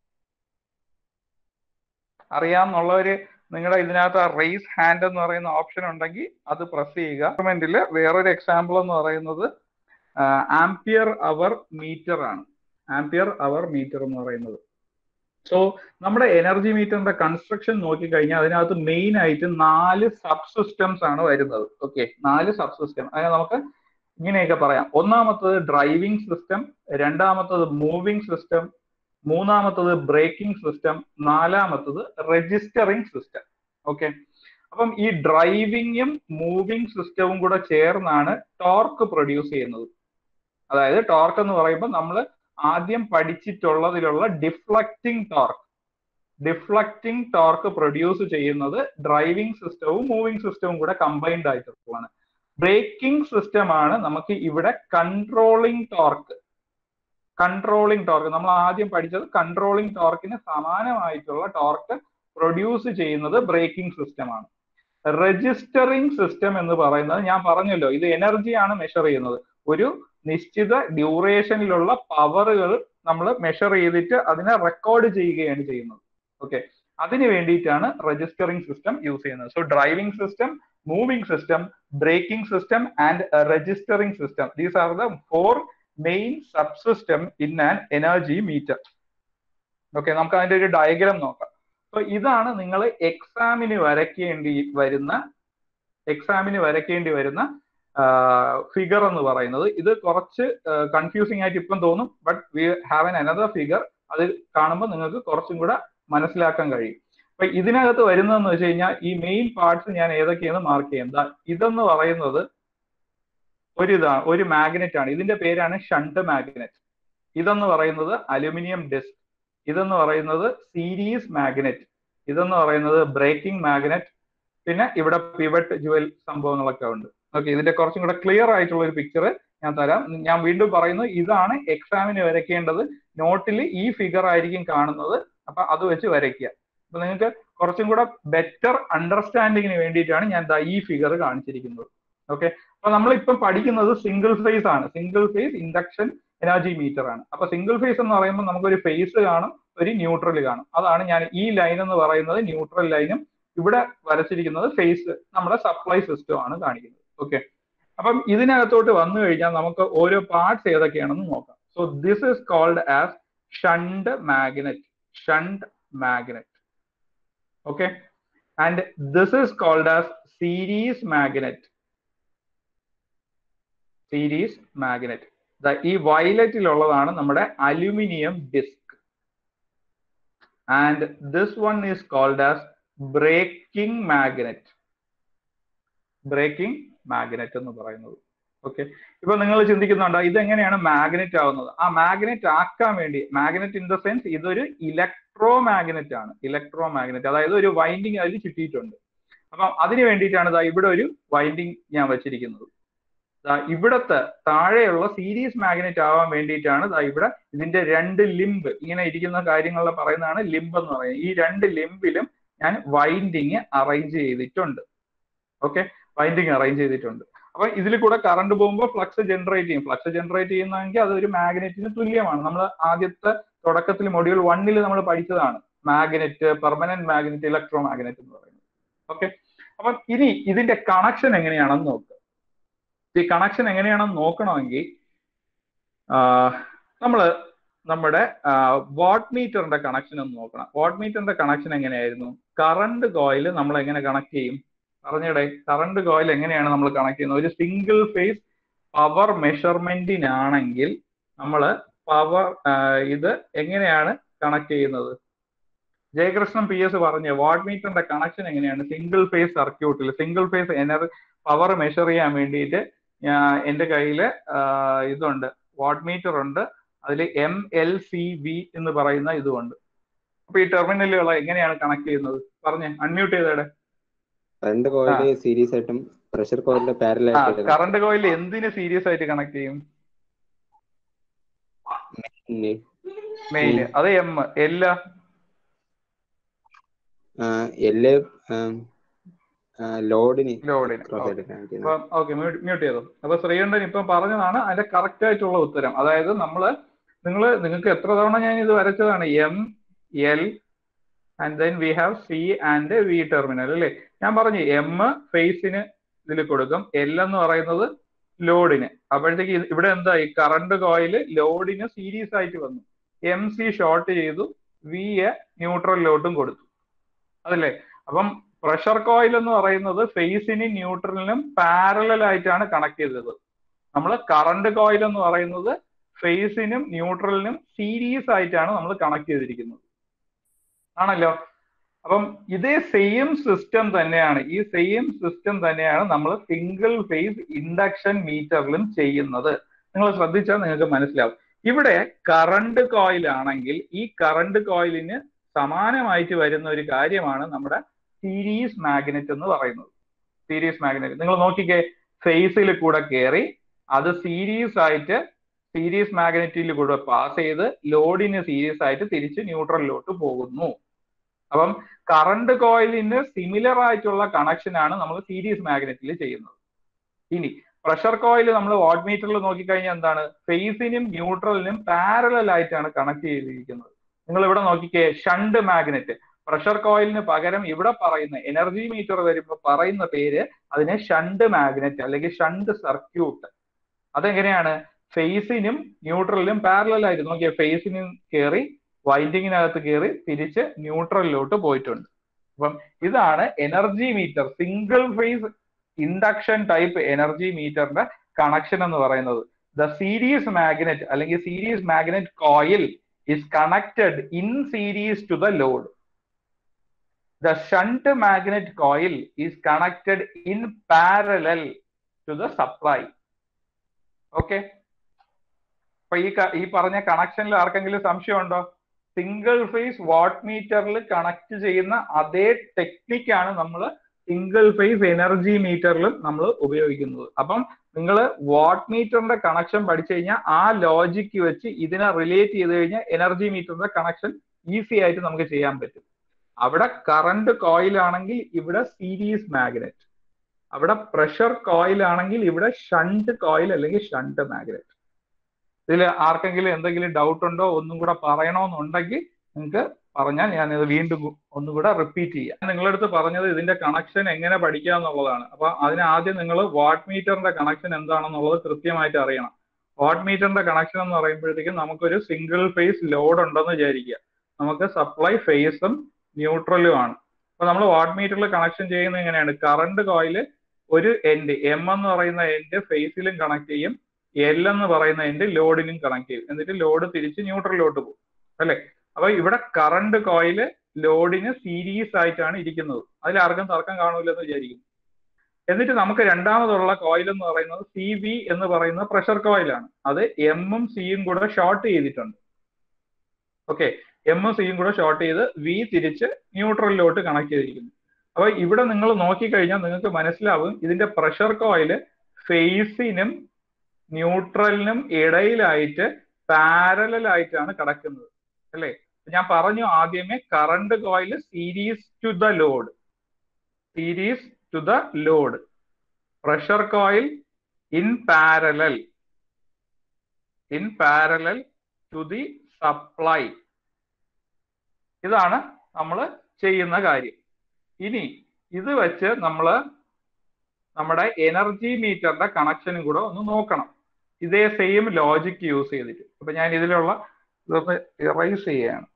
അറിയാമെന്നുള്ളവര് നിങ്ങളുടെ ഇതിനകത്ത് ആ റേസ് ഹാൻഡ് എന്ന് പറയുന്ന ഓപ്ഷൻ ഉണ്ടെങ്കിൽ അത് പ്രസ് ചെയ്യുക ഇൻസ്ട്രുമെന്റിൽ വേറൊരു എക്സാമ്പിൾ എന്ന് പറയുന്നത് ആംപിയർ അവർ മീറ്റർ ആണ് ആംപിയർ അവർ മീറ്റർ എന്ന് പറയുന്നത് സോ നമ്മുടെ എനർജി മീറ്ററിന്റെ കൺസ്ട്രക്ഷൻ നോക്കിക്കഴിഞ്ഞാൽ അതിനകത്ത് മെയിൻ ആയിട്ട് നാല് സബ് സിസ്റ്റംസ് ആണ് വരുന്നത് ഓക്കെ നാല് സബ് സിസ്റ്റം അതിനെ നമുക്ക് ഇങ്ങനെയൊക്കെ പറയാം ഒന്നാമത്തത് ഡ്രൈവിംഗ് സിസ്റ്റം രണ്ടാമത്തത് മൂവിംഗ് സിസ്റ്റം മൂന്നാമത്തത് ബ്രേക്കിംഗ് സിസ്റ്റം നാലാമത്തത് രജിസ്റ്ററിംഗ് സിസ്റ്റം ഓക്കെ അപ്പം ഈ ഡ്രൈവിങ്ങും മൂവിംഗ് സിസ്റ്റവും കൂടെ ചേർന്നാണ് ടോർക്ക് പ്രൊഡ്യൂസ് ചെയ്യുന്നത് അതായത് ടോർക്ക് എന്ന് പറയുമ്പോൾ നമ്മൾ ആദ്യം പഠിച്ചിട്ടുള്ളതിലുള്ള deflecting torque deflecting torque produce ചെയ്യുന്നത് ഡ്രൈവിംഗ് സിസ്റ്റവും മൂവിംഗ് സിസ്റ്റവും കൂടെ കമ്പൈൻഡ് ആയിട്ടുള്ളതാണ് ബ്രേക്കിംഗ് സിസ്റ്റം ആണ് നമുക്ക് ഇവിടെ കൺട്രോളിംഗ് ടോർക്ക് കൺട്രോളിംഗ് ടോർക്ക് നമ്മൾ ആദ്യം പഠിച്ചത് കൺട്രോളിംഗ് ടോർക്കിന് സമാനമായിട്ടുള്ള ടോർക്ക് പ്രൊഡ്യൂസ് ചെയ്യുന്നത് ബ്രേക്കിംഗ് സിസ്റ്റം ആണ് രജിസ്റ്ററിംഗ് സിസ്റ്റം എന്ന് പറയുന്നത് ഞാൻ പറഞ്ഞല്ലോ ഇത് എനർജിയാണ് മെഷർ ചെയ്യുന്നത് ഒരു നിശ്ചിത ഡ്യൂറേഷനിലുള്ള പവറുകൾ നമ്മൾ മെഷർ ചെയ്തിട്ട് അതിനെ റെക്കോർഡ് ചെയ്യുകയാണ് ചെയ്യുന്നത് ഓക്കെ അതിന് വേണ്ടിയിട്ടാണ് രജിസ്റ്ററിംഗ് സിസ്റ്റം യൂസ് ചെയ്യുന്നത് so driving system moving system braking system and registering system these are the four main sub system in an energy meter okay നമുക്ക് അതിന്റെ ഒരു ഡയഗ്രാം നോക്കാം അപ്പൊ ഇതാണ് നിങ്ങൾ എക്സാമിന് വരയ്ക്കേണ്ടി വരുന്ന എക്സാമിന് വരയ്ക്കേണ്ടി വരുന്ന ഫിഗർ എന്ന് പറയുന്നത് ഇത് കുറച്ച് കൺഫ്യൂസിംഗ് ആയിട്ട് ഇപ്പം തോന്നും but we have an another figure അത് കാണുമ്പോൾ നിങ്ങൾക്ക് കുറച്ചും കൂടെ മനസ്സിലാക്കാൻ കഴിയും അപ്പൊ ഇതിനകത്ത് വരുന്നതെന്ന് വെച്ച് കഴിഞ്ഞാൽ ഈ മെയിൻ പാർട്സ് ഞാൻ ഏതൊക്കെയെന്ന് മാർക്ക് ചെയ്യാം ഇതെന്ന് പറയുന്നത് ഒരു ഇതാണ് ഒരു മാഗ്നറ്റ് ആണ് ഇതിന്റെ പേരാണ് ഷണ്ട് മാഗ്നറ്റ് ഇതെന്ന് പറയുന്നത് അലുമിനിയം ഡിസ്ക് ഇതെന്ന് പറയുന്നത് സീരീസ് മാഗ്നറ്റ് ഇതെന്ന് പറയുന്നത് ബ്രേക്കിംഗ് മാഗ്നറ്റ് പിന്നെ ഇവിടെ പിവറ്റ് ജുവൽ സംഭവങ്ങളൊക്കെ ഉണ്ട് ഓക്കെ ഇതിന്റെ കുറച്ചും കൂടെ ക്ലിയർ ആയിട്ടുള്ള ഒരു പിക്ചർ ഞാൻ തരാം ഞാൻ വീണ്ടും പറയുന്നു ഇതാണ് എക്സാമിന് വരയ്ക്കേണ്ടത് നോട്ടിൽ ഈ ഫിഗർ ആയിരിക്കും കാണുന്നത് അപ്പൊ അത് വെച്ച് വരയ്ക്കുക അപ്പൊ നിങ്ങൾക്ക് കുറച്ചും കൂടെ ബെറ്റർ അണ്ടർസ്റ്റാൻഡിങ്ങിന് വേണ്ടിയിട്ടാണ് ഞാൻ ഈ ഫിഗർ കാണിച്ചിരിക്കുന്നത് ഓക്കെ അപ്പൊ നമ്മളിപ്പം പഠിക്കുന്നത് സിംഗിൾ ഫേസ് ആണ് single phase induction energy meter ആണ് അപ്പൊ സിംഗിൾ ഫേസ് എന്ന് പറയുമ്പോൾ നമുക്കൊരു ഫേസ് കാണും ഒരു ന്യൂട്രൽ കാണും അതാണ് ഞാൻ ഈ ലൈൻ എന്ന് പറയുന്നത് ന്യൂട്രൽ ലൈനും ഇവിടെ വരച്ചിരിക്കുന്നത് ഫേസ് നമ്മുടെ സപ്ലൈ സിസ്റ്റം ആണ് കാണിക്കുന്നത് ഓക്കെ അപ്പം ഇതിനകത്തോട്ട് വന്നു കഴിഞ്ഞാൽ നമുക്ക് ഓരോ പാർട്സ് ഏതൊക്കെയാണെന്ന് നോക്കാം so this is called as shunt magnet shunt magnet okay and this is called as series magnet series magnet ഈ വയലറ്റിലുള്ളതാണ് നമ്മുടെ aluminium disc and this one is called as braking magnet braking magnet എന്ന് പറയുന്നത് okay ഇപ്പൊ നിങ്ങൾ ചിന്തിക്കുന്നുണ്ടോ ഇതെങ്ങനെയാണ് magnet ആവുന്നത് ആ മാഗ്നറ്റ് ആക്കാൻ വേണ്ടി മാഗ്നറ്റ് ഇൻ ദ സെൻസ് ഇതൊരു ഇലക്ട്രോ മാഗ്നറ്റ് ആണ് ഇലക്ട്രോ മാഗ്നറ്റ് അതായത് ഒരു വൈൻഡിങ് അതിൽ ചുറ്റിയിട്ടുണ്ട് അപ്പം അതിന് വേണ്ടിയിട്ടാണ് ഇതാ ഇവിടെ ഒരു വൈൻഡിങ് ഞാൻ വെച്ചിരിക്കുന്നത് ഇവിടത്തെ താഴെയുള്ള സീരീസ് മാഗ്നറ്റ് ആവാൻ വേണ്ടിയിട്ടാണ് ദാ ഇവിടെ ഇതിന്റെ രണ്ട് ലിംബ് ഇങ്ങനെ ഇരിക്കുന്ന കാര്യങ്ങളിൽ പറയുന്നതാണ് ലിംബ് എന്ന് പറയുന്നത് ഈ രണ്ട് ലിംബിലും ഞാൻ വൈൻഡിങ് അറേഞ്ച് ചെയ്തിട്ടുണ്ട് ഓക്കെ വൈൻഡിങ് അറേഞ്ച് ചെയ്തിട്ടുണ്ട് അപ്പൊ ഇതിൽ കൂടെ കറണ്ട് പോകുമ്പോൾ ഫ്ലക്സ് ജനറേറ്റ് ചെയ്യും ഫ്ലക്സ് ജനറേറ്റ് ചെയ്യുന്നതെങ്കിൽ അത് ഒരു മാഗ്നറ്റിന് തുല്യമാണ് നമ്മൾ ആദ്യത്തെ തുടക്കത്തിൽ മൊഡ്യൂൾ വണ്ണിൽ നമ്മൾ പഠിച്ചതാണ് magnet permanent magnet electro magnet എന്ന് പറയുന്നത് ഓക്കെ അപ്പം ഇനി ഇതിന്റെ കണക്ഷൻ എങ്ങനെയാണെന്ന് നോക്കുക ഈ കണക്ഷൻ എങ്ങനെയാണെന്ന് നോക്കണമെങ്കിൽ നമ്മൾ നമ്മുടെ വാട്ട് മീറ്ററിന്റെ കണക്ഷൻ ഒന്ന് നോക്കണം വാട്ട് മീറ്ററിന്റെ കണക്ഷൻ എങ്ങനെയായിരുന്നു കറണ്ട് കോയിൽ നമ്മൾ എങ്ങനെ കണക്ട് ചെയ്യും പറഞ്ഞിടെ കറണ്ട് കോയിൽ എങ്ങനെയാണ് നമ്മൾ കണക്ട് ചെയ്യുന്നത് ഒരു സിംഗിൾ ഫേസ് പവർ മെഷർമെന്റിനാണെങ്കിൽ നമ്മൾ പവർ ഇത് എങ്ങനെയാണ് കണക്ട് ചെയ്യുന്നത് ജയകൃഷ്ണൻ പി എസ് പറഞ്ഞ വാട്ട് മീറ്ററിന്റെ കണക്ഷൻ എങ്ങനെയാണ് സിംഗിൾ ഫേസ് സർക്യൂട്ടിൽ single phase energy power measure ചെയ്യാൻ വേണ്ടിയിട്ട് എന്റെ കയ്യിൽ ഇതുണ്ട് വാട്ട് മീറ്റർ ഉണ്ട് അതിൽ എം എൽ സി വി എന്ന് പറയുന്ന ഇതുമുണ്ട് അപ്പൊ ഈ ടെർമിനലുകൾ എങ്ങനെയാണ് കണക്ട് ചെയ്യുന്നത് പറഞ്ഞേ അൺമ്യൂട്ട് ചെയ്തേടെ കറണ്ട് കോയില് സീരീസ് ആയിട്ടും പ്രഷർ കോയിലിന്റെ പാരലൽ ആയിട്ട് കറണ്ട് കോയിൽ എന്തിന് സീരിയസ് ആയിട്ട് കണക്ട് ചെയ്യും മെയിൻ അത് എം എല്ല എല് ലോഡിന് ലോഡിന് ക്രോസ് ആയിട്ട് connect ചെയ്യുന്നത്. അപ്പൊ ഓക്കെ മ്യൂട്ട് ചെയ്തു അപ്പൊ ശ്രീകണ്ഠൻ ഇപ്പൊ പറഞ്ഞതാണ് അതിന്റെ കറക്റ്റ് ആയിട്ടുള്ള ഉത്തരം അതായത് നമ്മള് നിങ്ങൾ നിങ്ങൾക്ക് എത്ര തവണ ഞാൻ ഇത് വരച്ചതാണ് M L and then we have C and V terminal അല്ലേ ഞാൻ പറഞ്ഞു എം ഫേസിന് ഇതിൽ കൊടുക്കും എൽ എന്ന് പറയുന്നത് ലോഡിന് അപ്പോഴത്തേക്ക് ഇത് ഇവിടെ എന്താ ഈ കറണ്ട് കോയില് ലോഡിന് സീരീസ് ആയിട്ട് വന്നു എം സി ഷോർട്ട് ചെയ്തു വി എ ന്യൂട്രലിലോട്ടും കൊടുത്തു അതല്ലേ അപ്പം പ്രഷർ കോയിൽ എന്ന് പറയുന്നത് ഫേസിനും ന്യൂട്രലിനും പാരലൽ ആയിട്ടാണ് കണക്ട് ചെയ്തത് നമ്മൾ കറണ്ട് കോയിൽ എന്ന് പറയുന്നത് ഫേസിനും ന്യൂട്രലിനും സീരീസ് ആയിട്ടാണ് നമ്മൾ കണക്ട് ചെയ്തിരിക്കുന്നത് ആണല്ലോ അപ്പം ഇതേ സെയിം സിസ്റ്റം തന്നെയാണ് ഈ സെയിം സിസ്റ്റം തന്നെയാണ് നമ്മൾ സിംഗിൾ ഫേസ് ഇൻഡക്ഷൻ മീറ്ററിലും ചെയ്യുന്നത് നിങ്ങൾ ശ്രദ്ധിച്ചാൽ നിങ്ങൾക്ക് മനസ്സിലാവും ഇവിടെ കറണ്ട് കോയിൽ ആണെങ്കിൽ ഈ കറണ്ട് കോയിലിന് സമാനമായിട്ട് വരുന്ന ഒരു കാര്യമാണ് നമ്മുടെ സീരീസ് മാഗ്നറ്റ് എന്ന് പറയുന്നത് സീരീസ് മാഗ്നറ്റ് നിങ്ങൾ നോക്കിക്കേ ഫേസിൽ കൂടെ കയറി അത് സീരീസ് ആയിട്ട് സീരീസ് മാഗ്നറ്റിൽ കൂടെ പാസ് ചെയ്ത് ലോഡിന് സീരീസ് ആയിട്ട് തിരിച്ച് ന്യൂട്രലിലോട്ട് പോകുന്നു അപ്പം കറണ്ട് കോയിലിന് സിമിലർ ആയിട്ടുള്ള കണക്ഷൻ ആണ് നമ്മൾ സീരീസ് മാഗ്നറ്റിൽ ചെയ്യുന്നത് ഇനി പ്രഷർ കോയിൽ നമ്മൾ വാട്ട് മീറ്ററിൽ നോക്കിക്കഴിഞ്ഞാൽ എന്താണ് ഫേസിനും ന്യൂട്രലിനും പാരലൽ ആയിട്ടാണ് കണക്ട് ചെയ്തിരിക്കുന്നത് നിങ്ങൾ ഇവിടെ നോക്കിക്കേ ഷണ്ട് മാഗ്നറ്റ് പ്രഷർ കോയിലിന് പകരം ഇവിടെ പറയുന്ന എനർജി മീറ്റർ വരുമ്പോൾ പറയുന്ന പേര് അതിനെ ഷണ്ട് മാഗ്നറ്റ് അല്ലെങ്കിൽ ഷണ്ട് സർക്യൂട്ട് അതെങ്ങനെയാണ് ഫേസിനും ന്യൂട്രലിനും പാരലൽ ആയിട്ട് നോക്കിയാൽ ഫേസിനും കയറി വൈൻഡിങ്ങിനകത്ത് കയറി തിരിച്ച് ന്യൂട്രലിലോട്ട് പോയിട്ടുണ്ട് അപ്പം ഇതാണ് energy meter single phase induction type energy മീറ്ററിന്റെ കണക്ഷൻ എന്ന് പറയുന്നത് ദ സീരീസ് മാഗ്നറ്റ് അല്ലെങ്കിൽ series magnet coil is connected in series to the load. The shunt magnet coil is connected in parallel to the supply. Okay. അപ്പൊ ഈ ഈ പറഞ്ഞ കണക്ഷനിൽ ആർക്കെങ്കിലും സംശയമുണ്ടോ സിംഗിൾ ഫേസ് വാട്ട് മീറ്ററിൽ കണക്ട് ചെയ്യുന്ന അതേ ടെക്നിക്കാണ് നമ്മൾ സിംഗിൾ ഫേസ് എനർജി മീറ്ററിലും നമ്മൾ ഉപയോഗിക്കുന്നത് അപ്പം നിങ്ങൾ വാട്ട് മീറ്ററിന്റെ കണക്ഷൻ പഠിച്ചു കഴിഞ്ഞാൽ ആ ലോജിക്ക് വെച്ച് ഇതിനെ റിലേറ്റ് ചെയ്ത് കഴിഞ്ഞാൽ എനർജി മീറ്ററിന്റെ കണക്ഷൻ ഈസി ആയിട്ട് നമുക്ക് ചെയ്യാൻ പറ്റും അവിടെ കറണ്ട് കോയിൽ ആണെങ്കിൽ ഇവിടെ സീരീസ് മാഗ്നറ്റ് അവിടെ പ്രഷർ കോയിൽ ആണെങ്കിൽ ഇവിടെ ഷണ്ട് കോയിൽ അല്ലെങ്കിൽ ഷണ്ട് മാഗ്നറ്റ് ഇതിൽ ആർക്കെങ്കിലും എന്തെങ്കിലും ഡൗട്ട് ഉണ്ടോ ഒന്നും കൂടെ പറയണമെന്നുണ്ടെങ്കിൽ നിങ്ങൾക്ക് പറഞ്ഞാൽ ഞാൻ ഇത് വീണ്ടും ഒന്നും കൂടെ റിപ്പീറ്റ് ചെയ്യാം നിങ്ങളുടെ അടുത്ത് പറഞ്ഞത് ഇതിന്റെ കണക്ഷൻ എങ്ങനെ പഠിക്കുക എന്നുള്ളതാണ് അപ്പൊ അതിന് ആദ്യം നിങ്ങൾ വാട്ട് മീറ്ററിന്റെ കണക്ഷൻ എന്താണെന്നുള്ളത് കൃത്യമായിട്ട് അറിയണം വാട്ട് മീറ്ററിന്റെ കണക്ഷൻ എന്ന് പറയുമ്പോഴത്തേക്കും നമുക്കൊരു സിംഗിൾ ഫേസ് ലോഡ് ഉണ്ടെന്ന് വിചാരിക്കുക നമുക്ക് സപ്ലൈ ഫേസും ന്യൂട്രലും ആണ് അപ്പൊ നമ്മൾ വാട്ട് മീറ്ററിൽ കണക്ഷൻ ചെയ്യുന്നത് എങ്ങനെയാണ് കറണ്ട് കോയില് ഒരു എൻഡ് എം എന്ന് പറയുന്ന എൻഡ് ഫേസിലും കണക്ട് ചെയ്യും എൽ എന്ന് പറയുന്ന എൻഡ് ലോഡിനും കണക്ട് ചെയ്യും എന്നിട്ട് ലോഡ് തിരിച്ച് ന്യൂട്രലിലോട്ട് പോകും അല്ലെ അപ്പൊ ഇവിടെ കറണ്ട് കോയില് ലോഡിന് സീരീസ് ആയിട്ടാണ് ഇരിക്കുന്നത് അതിൽ ആർക്കും തർക്കം കാണൂലെന്ന് വിചാരിക്കും എന്നിട്ട് നമുക്ക് രണ്ടാമതുള്ള കോയിൽ എന്ന് പറയുന്നത് സി വി എന്ന് പറയുന്ന പ്രഷർ കോയിലാണ് അത് എമ്മും സിയും കൂടെ ഷോർട്ട് ചെയ്തിട്ടുണ്ട് ഓക്കെ എമ്മും സിയും കൂടെ ഷോർട്ട് ചെയ്ത് വി തിരിച്ച് ന്യൂട്രലിലോട്ട് കണക്ട് ചെയ്തിരിക്കുന്നു അപ്പൊ ഇവിടെ നിങ്ങൾ നോക്കിക്കഴിഞ്ഞാൽ നിങ്ങൾക്ക് മനസ്സിലാവും ഇതിന്റെ പ്രഷർ കോയില് ഫേസിനും ന്യൂട്രലിനും ഇടയിലായിട്ട് പാരലൽ ആയിട്ടാണ് കിടക്കുന്നത് അല്ലേ ഞാൻ പറഞ്ഞു ആദ്യമേ current coil series to the load series to the load pressure coil in parallel in parallel to the supply ഇതാണ് നമ്മൾ ചെയ്യുന്ന കാര്യം ഇനി ഇത് വെച്ച് നമ്മൾ നമ്മുടെ എനർജി മീറ്ററിന്റെ കണക്ഷനും കൂടെ ഒന്ന് നോക്കണം ഇതേ സെയിം ലോജിക് യൂസ് ചെയ്തിട്ട് അപ്പൊ ഞാൻ ഇതിലുള്ള ഇതൊന്ന് ഇറൈസ് ചെയ്യാണ്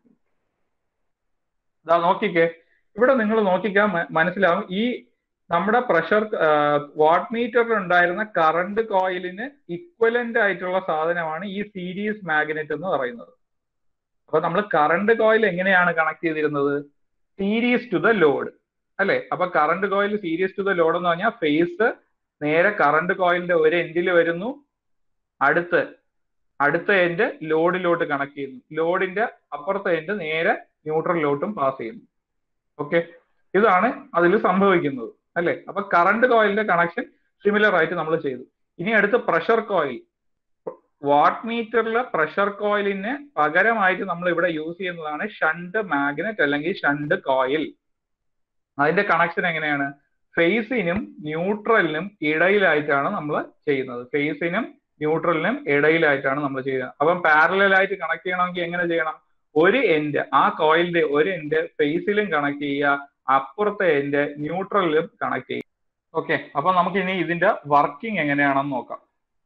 ഇതാ നോക്കിക്കേ ഇവിടെ നിങ്ങൾ നോക്കിക്കാൻ മനസ്സിലാവും ഈ നമ്മുടെ പ്രഷർ വാട്ട് മീറ്ററിൽ ഉണ്ടായിരുന്ന കറണ്ട് കോയിലിന് ഇക്വലന്റ് ആയിട്ടുള്ള സാധനമാണ് ഈ സീരീസ് മാഗ്നറ്റ് എന്ന് പറയുന്നത് അപ്പൊ നമ്മൾ കറണ്ട് കോയിൽ എങ്ങനെയാണ് കണക്ട് ചെയ്തിരുന്നത് സീരീസ് ടു ദ ലോഡ് അല്ലെ അപ്പൊ current coil series to the load എന്ന് പറഞ്ഞാൽ ഫേസ് നേരെ കറണ്ട് കോയിലിന്റെ ഒരു എൻഡിൽ വരുന്നു അടുത്ത് അടുത്ത എൻഡ് ലോഡിലോട്ട് കണക്ട് ചെയ്യുന്നു ലോഡിന്റെ അപ്പുറത്തെ എൻഡ് നേരെ ന്യൂട്രലിലോട്ടും പാസ് ചെയ്യുന്നു ഓക്കെ ഇതാണ് അതിൽ സംഭവിക്കുന്നത് അല്ലെ അപ്പൊ കറണ്ട് കോയിലിന്റെ കണക്ഷൻ സിമിലർ ആയിട്ട് നമ്മൾ ചെയ്തു ഇനി അടുത്ത് പ്രഷർ കോയിൽ വാട്ട് മീറ്ററിലെ പ്രഷർ കോയിലിന് പകരമായിട്ട് നമ്മൾ ഇവിടെ യൂസ് ചെയ്യുന്നതാണ് ഷണ്ട് മാഗ്നറ്റ് അല്ലെങ്കിൽ ഷണ്ട് കോയിൽ അതിന്റെ കണക്ഷൻ എങ്ങനെയാണ് ഫേസിനും ന്യൂട്രലിനും ഇടയിലായിട്ടാണ് നമ്മൾ ചെയ്യുന്നത് ഫേസിനും ന്യൂട്രലിനും ഇടയിലായിട്ടാണ് നമ്മൾ ചെയ്യുന്നത് അപ്പം പാരലൽ ആയിട്ട് കണക്ട് ചെയ്യണമെങ്കിൽ എങ്ങനെ ചെയ്യണം ഒരു എൻഡ് ആ കോയിലിന്റെ ഒരു എൻഡ് ഫേസിലും കണക്ട് ചെയ്യുക അപ്പുറത്തെ എൻഡ് ന്യൂട്രലിലും കണക്ട് ചെയ്യുക ഓക്കെ അപ്പൊ നമുക്ക് ഇനി ഇതിന്റെ വർക്കിംഗ് എങ്ങനെയാണെന്ന് നോക്കാം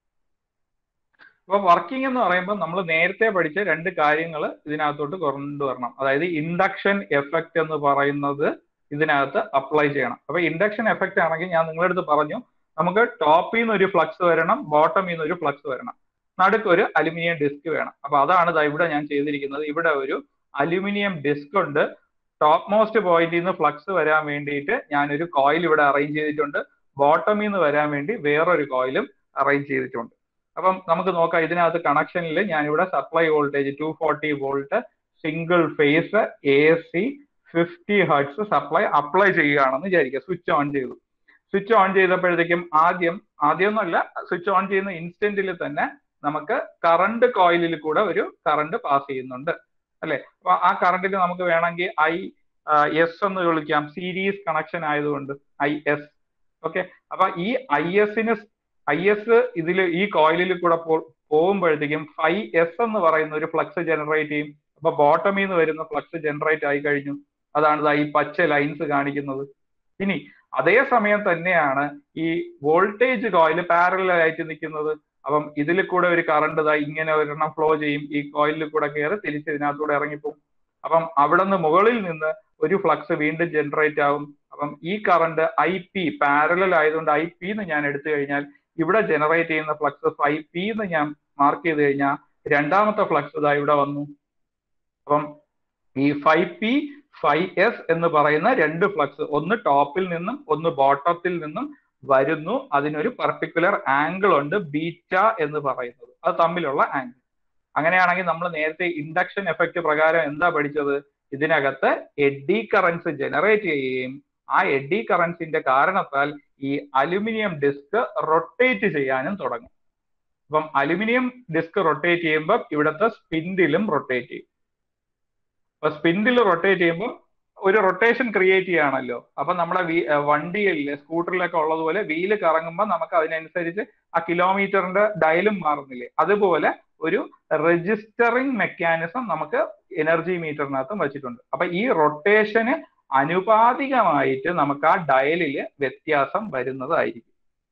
അപ്പൊ വർക്കിംഗ് എന്ന് പറയുമ്പോൾ നമ്മൾ നേരത്തെ പഠിച്ച രണ്ട് കാര്യങ്ങൾ ഇതിനകത്തോട്ട് കൊണ്ടുവരണം അതായത് ഇൻഡക്ഷൻ എഫക്റ്റ് എന്ന് പറയുന്നത് ഇതിനകത്ത് അപ്ലൈ ചെയ്യണം അപ്പൊ ഇൻഡക്ഷൻ എഫക്റ്റ് ആണെങ്കിൽ ഞാൻ നിങ്ങളുടെ അടുത്ത് പറഞ്ഞു നമുക്ക് ടോപ്പിൽ നിന്ന് ഒരു ഫ്ലക്സ് വരണം ബോട്ടമിൽ നിന്ന് ഒരു ഫ്ലക്സ് വരണം നടുക്ക് ഒരു അലുമിനിയം ഡിസ്ക് വേണം അപ്പൊ അതാണ് ദാ ഇവിടെ ഞാൻ ചെയ്തിരിക്കുന്നത് ഇവിടെ ഒരു അലുമിനിയം ഡിസ്ക് ഉണ്ട് ടോപ്പ് മോസ്റ്റ് പോയിന്റിൽ നിന്ന് ഫ്ലക്സ് വരാൻ വേണ്ടിയിട്ട് ഞാൻ ഒരു കോയിൽ ഇവിടെ അറേഞ്ച് ചെയ്തിട്ടുണ്ട് ബോട്ടമിൽ നിന്ന് വരാൻ വേണ്ടി വേറൊരു കോയിലും അറേഞ്ച് ചെയ്തിട്ടുണ്ട് അപ്പം നമുക്ക് നോക്കാം ഇതിനകത്ത് കണക്ഷനിൽ ഞാൻ ഇവിടെ supply voltage two forty volt single phase A C fifty hertz supply apply ചെയ്യുകയാണെന്ന് വിചാരിക്കുക സ്വിച്ച് ഓൺ ചെയ്തു സ്വിച്ച് ഓൺ ചെയ്തപ്പോഴത്തേക്കും ആദ്യം ആദ്യം എന്നല്ല സ്വിച്ച് ഓൺ ചെയ്യുന്ന ഇൻസ്റ്റന്റിൽ തന്നെ നമുക്ക് കറണ്ട് കോയിലിൽ കൂടെ ഒരു കറണ്ട് പാസ് ചെയ്യുന്നുണ്ട് അല്ലെ അപ്പൊ ആ കറണ്ടിൽ നമുക്ക് വേണമെങ്കിൽ ഐ എസ് എന്ന് വിളിക്കാം സീരീസ് കണക്ഷൻ ആയതുകൊണ്ട് ഐ എസ് ഓക്കെ അപ്പൊ ഈ ഐ എസിന് ഐ എസ് ഇതിൽ ഈ കോയിലിൽ കൂടെ പോകുമ്പോഴത്തേക്കും ഫൈവ് എസ് എന്ന് പറയുന്ന ഒരു ഫ്ലക്സ് ജനറേറ്റ് ചെയ്യും അപ്പൊ ബോട്ടമിൽ നിന്ന് വരുന്ന ഫ്ലക്സ് ജനറേറ്റ് ആയി കഴിഞ്ഞു അതാണ് ഈ പച്ച ലൈൻസ് കാണിക്കുന്നത് ഇനി അതേ സമയം തന്നെയാണ് ഈ വോൾട്ടേജ് കോയിൽ പാരലൽ ആയിട്ട് നിൽക്കുന്നത് അപ്പം ഇതിൽ കൂടെ ഒരു കറണ്ട് ഇതാ ഇങ്ങനെ ഒരെണ്ണം ഫ്ലോ ചെയ്യും ഈ കോയിലിൽ കൂടെ കയറി തിരിച്ച് ഇതിനകത്തൂടെ ഇറങ്ങിപ്പോകും അപ്പം അവിടെ നിന്ന് മുകളിൽ നിന്ന് ഒരു ഫ്ലക്സ് വീണ്ടും ജനറേറ്റ് ആവും അപ്പം ഈ കറണ്ട് ഐ പി പാരലൽ ആയതുകൊണ്ട് ഐ പി എന്ന് ഞാൻ എടുത്തു കഴിഞ്ഞാൽ ഇവിടെ ജനറേറ്റ് ചെയ്യുന്ന ഫ്ലക്സ് ഫൈവ് പി എന്ന് ഞാൻ മാർക്ക് ചെയ്ത് കഴിഞ്ഞാൽ രണ്ടാമത്തെ ഫ്ലക്സ് ഇതാ ഇവിടെ വന്നു അപ്പം ഈ ഫൈവ് പി ഫൈവ് എസ് എന്ന് പറയുന്ന രണ്ട് ഫ്ലക്സ് ഒന്ന് ടോപ്പിൽ നിന്നും ഒന്ന് ബോട്ടത്തിൽ നിന്നും വരുന്നു അതിനൊരു പർട്ടിക്കുലർ ആംഗിൾ ഉണ്ട് ബീറ്റ എന്ന് പറയുന്നത് അത് തമ്മിലുള്ള ആംഗിൾ അങ്ങനെയാണെങ്കിൽ നമ്മൾ നേരത്തെ ഇൻഡക്ഷൻ എഫക്റ്റ് പ്രകാരം എന്താ പഠിച്ചത് ഇതിനകത്ത് എഡി കറൻസ് ജനറേറ്റ് ചെയ്യുകയും ആ എഡി കറൻസിന്റെ കാരണത്താൽ ഈ അലുമിനിയം ഡിസ്ക് റൊട്ടേറ്റ് ചെയ്യാനും തുടങ്ങും അപ്പം അലുമിനിയം ഡിസ്ക് റൊട്ടേറ്റ് ചെയ്യുമ്പോൾ ഇവിടുത്തെ സ്പിൻഡിലും റൊട്ടേറ്റ് ചെയ്യും അപ്പൊ സ്പിൻഡിൽ റൊട്ടേറ്റ് ചെയ്യുമ്പോൾ ഒരു റൊട്ടേഷൻ ക്രിയേറ്റ് ചെയ്യുകയാണല്ലോ അപ്പൊ നമ്മുടെ വണ്ടികളിലെ സ്കൂട്ടറിലൊക്കെ ഉള്ളതുപോലെ വീല് കറങ്ങുമ്പോൾ നമുക്ക് അതിനനുസരിച്ച് ആ കിലോമീറ്ററിന്റെ ഡയലും മാറുന്നില്ലേ അതുപോലെ ഒരു രജിസ്റ്ററിങ് മെക്കാനിസം നമുക്ക് എനർജി മീറ്ററിനകത്തും വെച്ചിട്ടുണ്ട് അപ്പൊ ഈ റൊട്ടേഷന് അനുപാതികമായിട്ട് നമുക്ക് ആ ഡയലില് വ്യത്യാസം വരുന്നതായിരിക്കും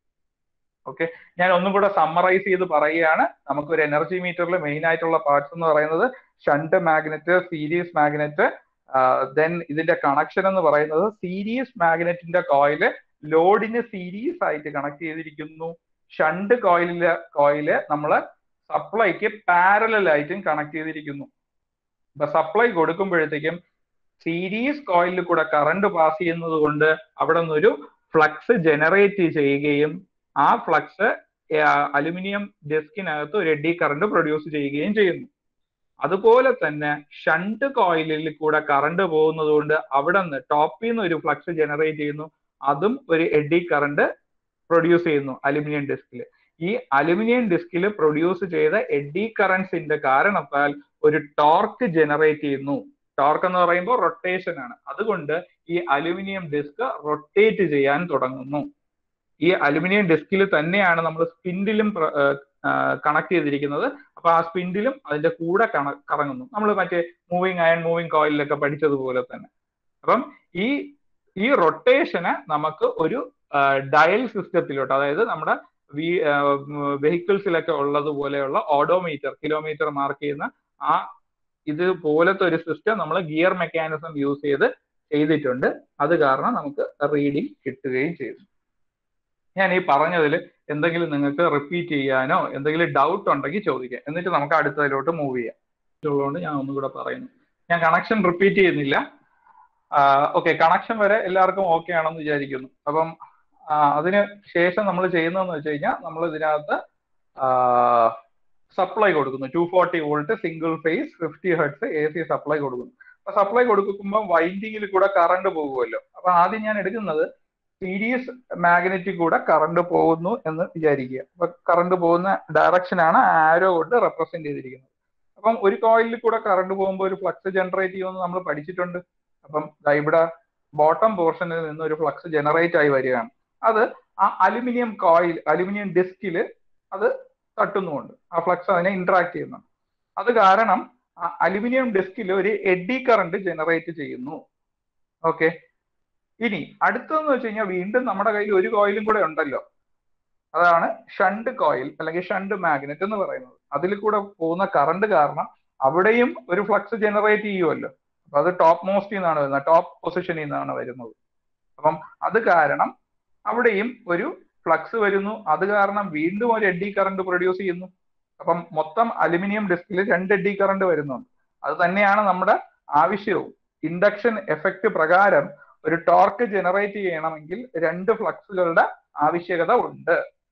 ഓക്കെ ഞാൻ ഒന്നും കൂടെ സമ്മറൈസ് ചെയ്ത് പറയുകയാണ് നമുക്ക് ഒരു എനർജി മീറ്ററിൽ മെയിൻ ആയിട്ടുള്ള പാർട്സ് എന്ന് പറയുന്നത് shunt magnet series magnet then ഇതിന്റെ കണക്ഷൻ എന്ന് പറയുന്നത് സീരീസ് മാഗ്നറ്റിന്റെ കോയില് ലോഡിന് സീരീസ് ആയിട്ട് കണക്ട് ചെയ്തിരിക്കുന്നു ഷണ്ട് കോയിലിലെ കോയില് നമ്മൾ സപ്ലൈക്ക് പാരലൽ ആയിട്ടും കണക്ട് ചെയ്തിരിക്കുന്നു അപ്പൊ സപ്ലൈ കൊടുക്കുമ്പോഴത്തേക്കും സീരീസ് കോയിലിൽ കൂടെ കറണ്ട് പാസ് ചെയ്യുന്നത് കൊണ്ട് അവിടെ നിന്നൊരു ഫ്ലക്സ് ജനറേറ്റ് ചെയ്യുകയും ആ ഫ്ലക്സ് അലുമിനിയം ഡിസ്കിനകത്ത് ഒരു എഡി കറണ്ട് പ്രൊഡ്യൂസ് ചെയ്യുകയും ചെയ്യുന്നു അതുപോലെ തന്നെ ഷണ്ട് കോയിലിൽ കൂടെ കറണ്ട് പോകുന്നത് കൊണ്ട് അവിടെ നിന്ന് ടോപ്പിൽ നിന്ന് ഒരു ഫ്ലക്സ് ജനറേറ്റ് ചെയ്യുന്നു അതും ഒരു എഡി കറണ്ട് പ്രൊഡ്യൂസ് ചെയ്യുന്നു അലുമിനിയം ഡിസ്കിൽ ഈ അലുമിനിയം ഡിസ്കിൽ പ്രൊഡ്യൂസ് ചെയ്ത എഡി കറൻസിന്റെ കാരണത്താൽ ഒരു ടോർക്ക് ജനറേറ്റ് ചെയ്യുന്നു ടോർക്ക് എന്ന് പറയുമ്പോൾ റൊട്ടേഷൻ ആണ് അതുകൊണ്ട് ഈ അലുമിനിയം ഡിസ്ക് റൊട്ടേറ്റ് ചെയ്യാൻ തുടങ്ങുന്നു ഈ അലുമിനിയം ഡിസ്കിൽ തന്നെയാണ് നമ്മൾ സ്പിൻഡിലും കണക്ട് ചെയ്തിരിക്കുന്നത് അപ്പൊ ആ സ്പിൻഡിലും അതിന്റെ കൂടെ കണ കറങ്ങുന്നു നമ്മൾ മറ്റേ മൂവിങ് അയൺ മൂവിങ് കോയിലൊക്കെ പഠിച്ചതുപോലെ തന്നെ അപ്പം ഈ ഈ റൊട്ടേഷന് നമുക്ക് ഒരു ഡയൽ സിസ്റ്റത്തിലോട്ട് അതായത് നമ്മുടെ വി വെഹിക്കിൾസിലൊക്കെ ഉള്ളതുപോലെയുള്ള ഓഡോമീറ്റർ കിലോമീറ്റർ മാർക്ക് ചെയ്യുന്ന ആ ഇതുപോലത്തെ ഒരു സിസ്റ്റം നമ്മൾ ഗിയർ മെക്കാനിസം യൂസ് ചെയ്ത് ചെയ്തിട്ടുണ്ട് അത് കാരണം നമുക്ക് റീഡിങ് കിട്ടുകയും ചെയ്തു ഞാൻ ഈ പറഞ്ഞതിൽ എന്തെങ്കിലും നിങ്ങൾക്ക് റിപ്പീറ്റ് ചെയ്യാനോ എന്തെങ്കിലും ഡൗട്ട് ഉണ്ടെങ്കിൽ ചോദിക്കാം എന്നിട്ട് നമുക്ക് അടുത്തതിലോട്ട് മൂവ് ചെയ്യാം ഉള്ളതുകൊണ്ട് ഞാൻ ഒന്നും കൂടെ പറയുന്നു ഞാൻ കണക്ഷൻ റിപ്പീറ്റ് ചെയ്യുന്നില്ല ഓക്കെ കണക്ഷൻ വരെ എല്ലാവർക്കും ഓക്കെ ആണെന്ന് വിചാരിക്കുന്നു അപ്പം അതിന് ശേഷം നമ്മൾ ചെയ്യുന്നതെന്ന് വെച്ച് കഴിഞ്ഞാൽ നമ്മൾ ഇതിനകത്ത് സപ്ലൈ കൊടുക്കുന്നു two forty volt single phase fifty hertz A C supply കൊടുക്കുന്നു അപ്പൊ സപ്ലൈ കൊടുക്കുമ്പോൾ വൈൻഡിങ്ങിൽ കൂടെ കറണ്ട് പോകുമല്ലോ അപ്പൊ ആദ്യം ഞാൻ എടുക്കുന്നത് സീരീസ് മാഗ്നറ്റിക് കൂടെ കറണ്ട് പോകുന്നു എന്ന് വിചാരിക്കുക അപ്പൊ കറണ്ട് പോകുന്ന ഡയറക്ഷൻ ആണ് ആരോ കൊണ്ട് റെപ്രസെന്റ് ചെയ്തിരിക്കുന്നത് അപ്പം ഒരു കോയിലിൽ കൂടെ കറണ്ട് പോകുമ്പോൾ ഒരു ഫ്ലക്സ് ജനറേറ്റ് ചെയ്യുമെന്ന് നമ്മൾ പഠിച്ചിട്ടുണ്ട് അപ്പം ഇവിടെ ബോട്ടം പോർഷനിൽ നിന്ന് ഒരു ഫ്ലക്സ് ജനറേറ്റ് ആയി വരികയാണ് അത് ആ അലുമിനിയം കോയിൽ അലുമിനിയം ഡിസ്കിൽ അത് തട്ടുന്നുമുണ്ട് ആ ഫ്ലക്സ് അതിനെ ഇന്ററാക്ട് ചെയ്യുന്നുണ്ട് അത് കാരണം ആ അലുമിനിയം ഡിസ്കിൽ ഒരു എഡി കറണ്ട് ജനറേറ്റ് ചെയ്യുന്നു ഓക്കെ ഇനി അടുത്തതെന്ന് വെച്ച് കഴിഞ്ഞാൽ വീണ്ടും നമ്മുടെ കയ്യിൽ ഒരു കോയിലും കൂടെ ഉണ്ടല്ലോ അതാണ് ഷണ്ട് കോയിൽ അല്ലെങ്കിൽ ഷണ്ട് മാഗ്നറ്റ് എന്ന് പറയുന്നത് അതിൽ കൂടെ പോകുന്ന കറണ്ട് കാരണം അവിടെയും ഒരു ഫ്ലക്സ് ജനറേറ്റ് ചെയ്യുമല്ലോ അപ്പൊ അത് ടോപ്പ് മോസ്റ്റിൽ നിന്നാണ് വരുന്നത് ടോപ്പ് പൊസിഷനിൽ നിന്നാണ് വരുന്നത് അപ്പം അത് കാരണം അവിടെയും ഒരു ഫ്ലക്സ് വരുന്നു അത് കാരണം വീണ്ടും ഒരു എഡി കറണ്ട് പ്രൊഡ്യൂസ് ചെയ്യുന്നു അപ്പം മൊത്തം അലുമിനിയം ഡിസ്കിൽ രണ്ട് എഡി കറണ്ട് വരുന്നുണ്ട് അത് തന്നെയാണ് നമ്മുടെ ആവശ്യവും ഇൻഡക്ഷൻ എഫക്റ്റ് പ്രകാരം ഒരു ടോർക്ക് ജനറേറ്റ് ചെയ്യണമെങ്കിൽ രണ്ട് ഫ്ലക്സുകളുടെ ആവശ്യകത ഉണ്ട്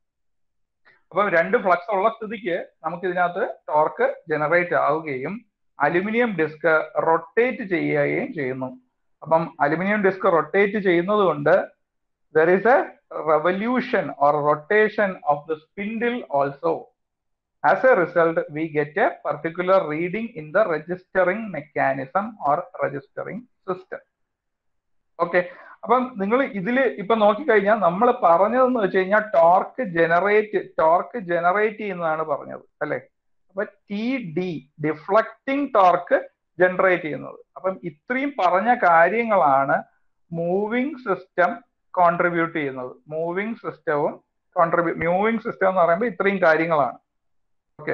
അപ്പം രണ്ട് ഫ്ലക്സ് ഉള്ള സ്ഥിതിക്ക് നമുക്ക് ഇതിനകത്ത് ടോർക്ക് ജനറേറ്റ് ആവുകയും അലുമിനിയം ഡിസ്ക് റൊട്ടേറ്റ് ചെയ്യുകയും ചെയ്യുന്നു അപ്പം അലുമിനിയം ഡിസ്ക് റൊട്ടേറ്റ് ചെയ്യുന്നത് കൊണ്ട് there is a revolution or rotation of the spindle also. As a result, we get a particular reading in the registering mechanism or registering system. Okay അപ്പം നിങ്ങൾ ഇതിൽ ഇപ്പൊ നോക്കിക്കഴിഞ്ഞാൽ നമ്മൾ പറഞ്ഞതെന്ന് വെച്ച് കഴിഞ്ഞാൽ ടോർക്ക് ജനറേറ്റ് ടോർക്ക് ജനറേറ്റ് ചെയ്യുന്നതാണ് പറഞ്ഞത് അല്ലെ അപ്പൊ T D deflecting torque generate ചെയ്യുന്നത് അപ്പം ഇത്രയും പറഞ്ഞ കാര്യങ്ങളാണ് മൂവിങ് സിസ്റ്റം കോൺട്രിബ്യൂട്ട് ചെയ്യുന്നത് മൂവിങ് സിസ്റ്റവും കോൺട്രിബ്യൂ മൂവിങ് സിസ്റ്റം എന്ന് പറയുമ്പോൾ ഇത്രയും കാര്യങ്ങളാണ് ഓക്കെ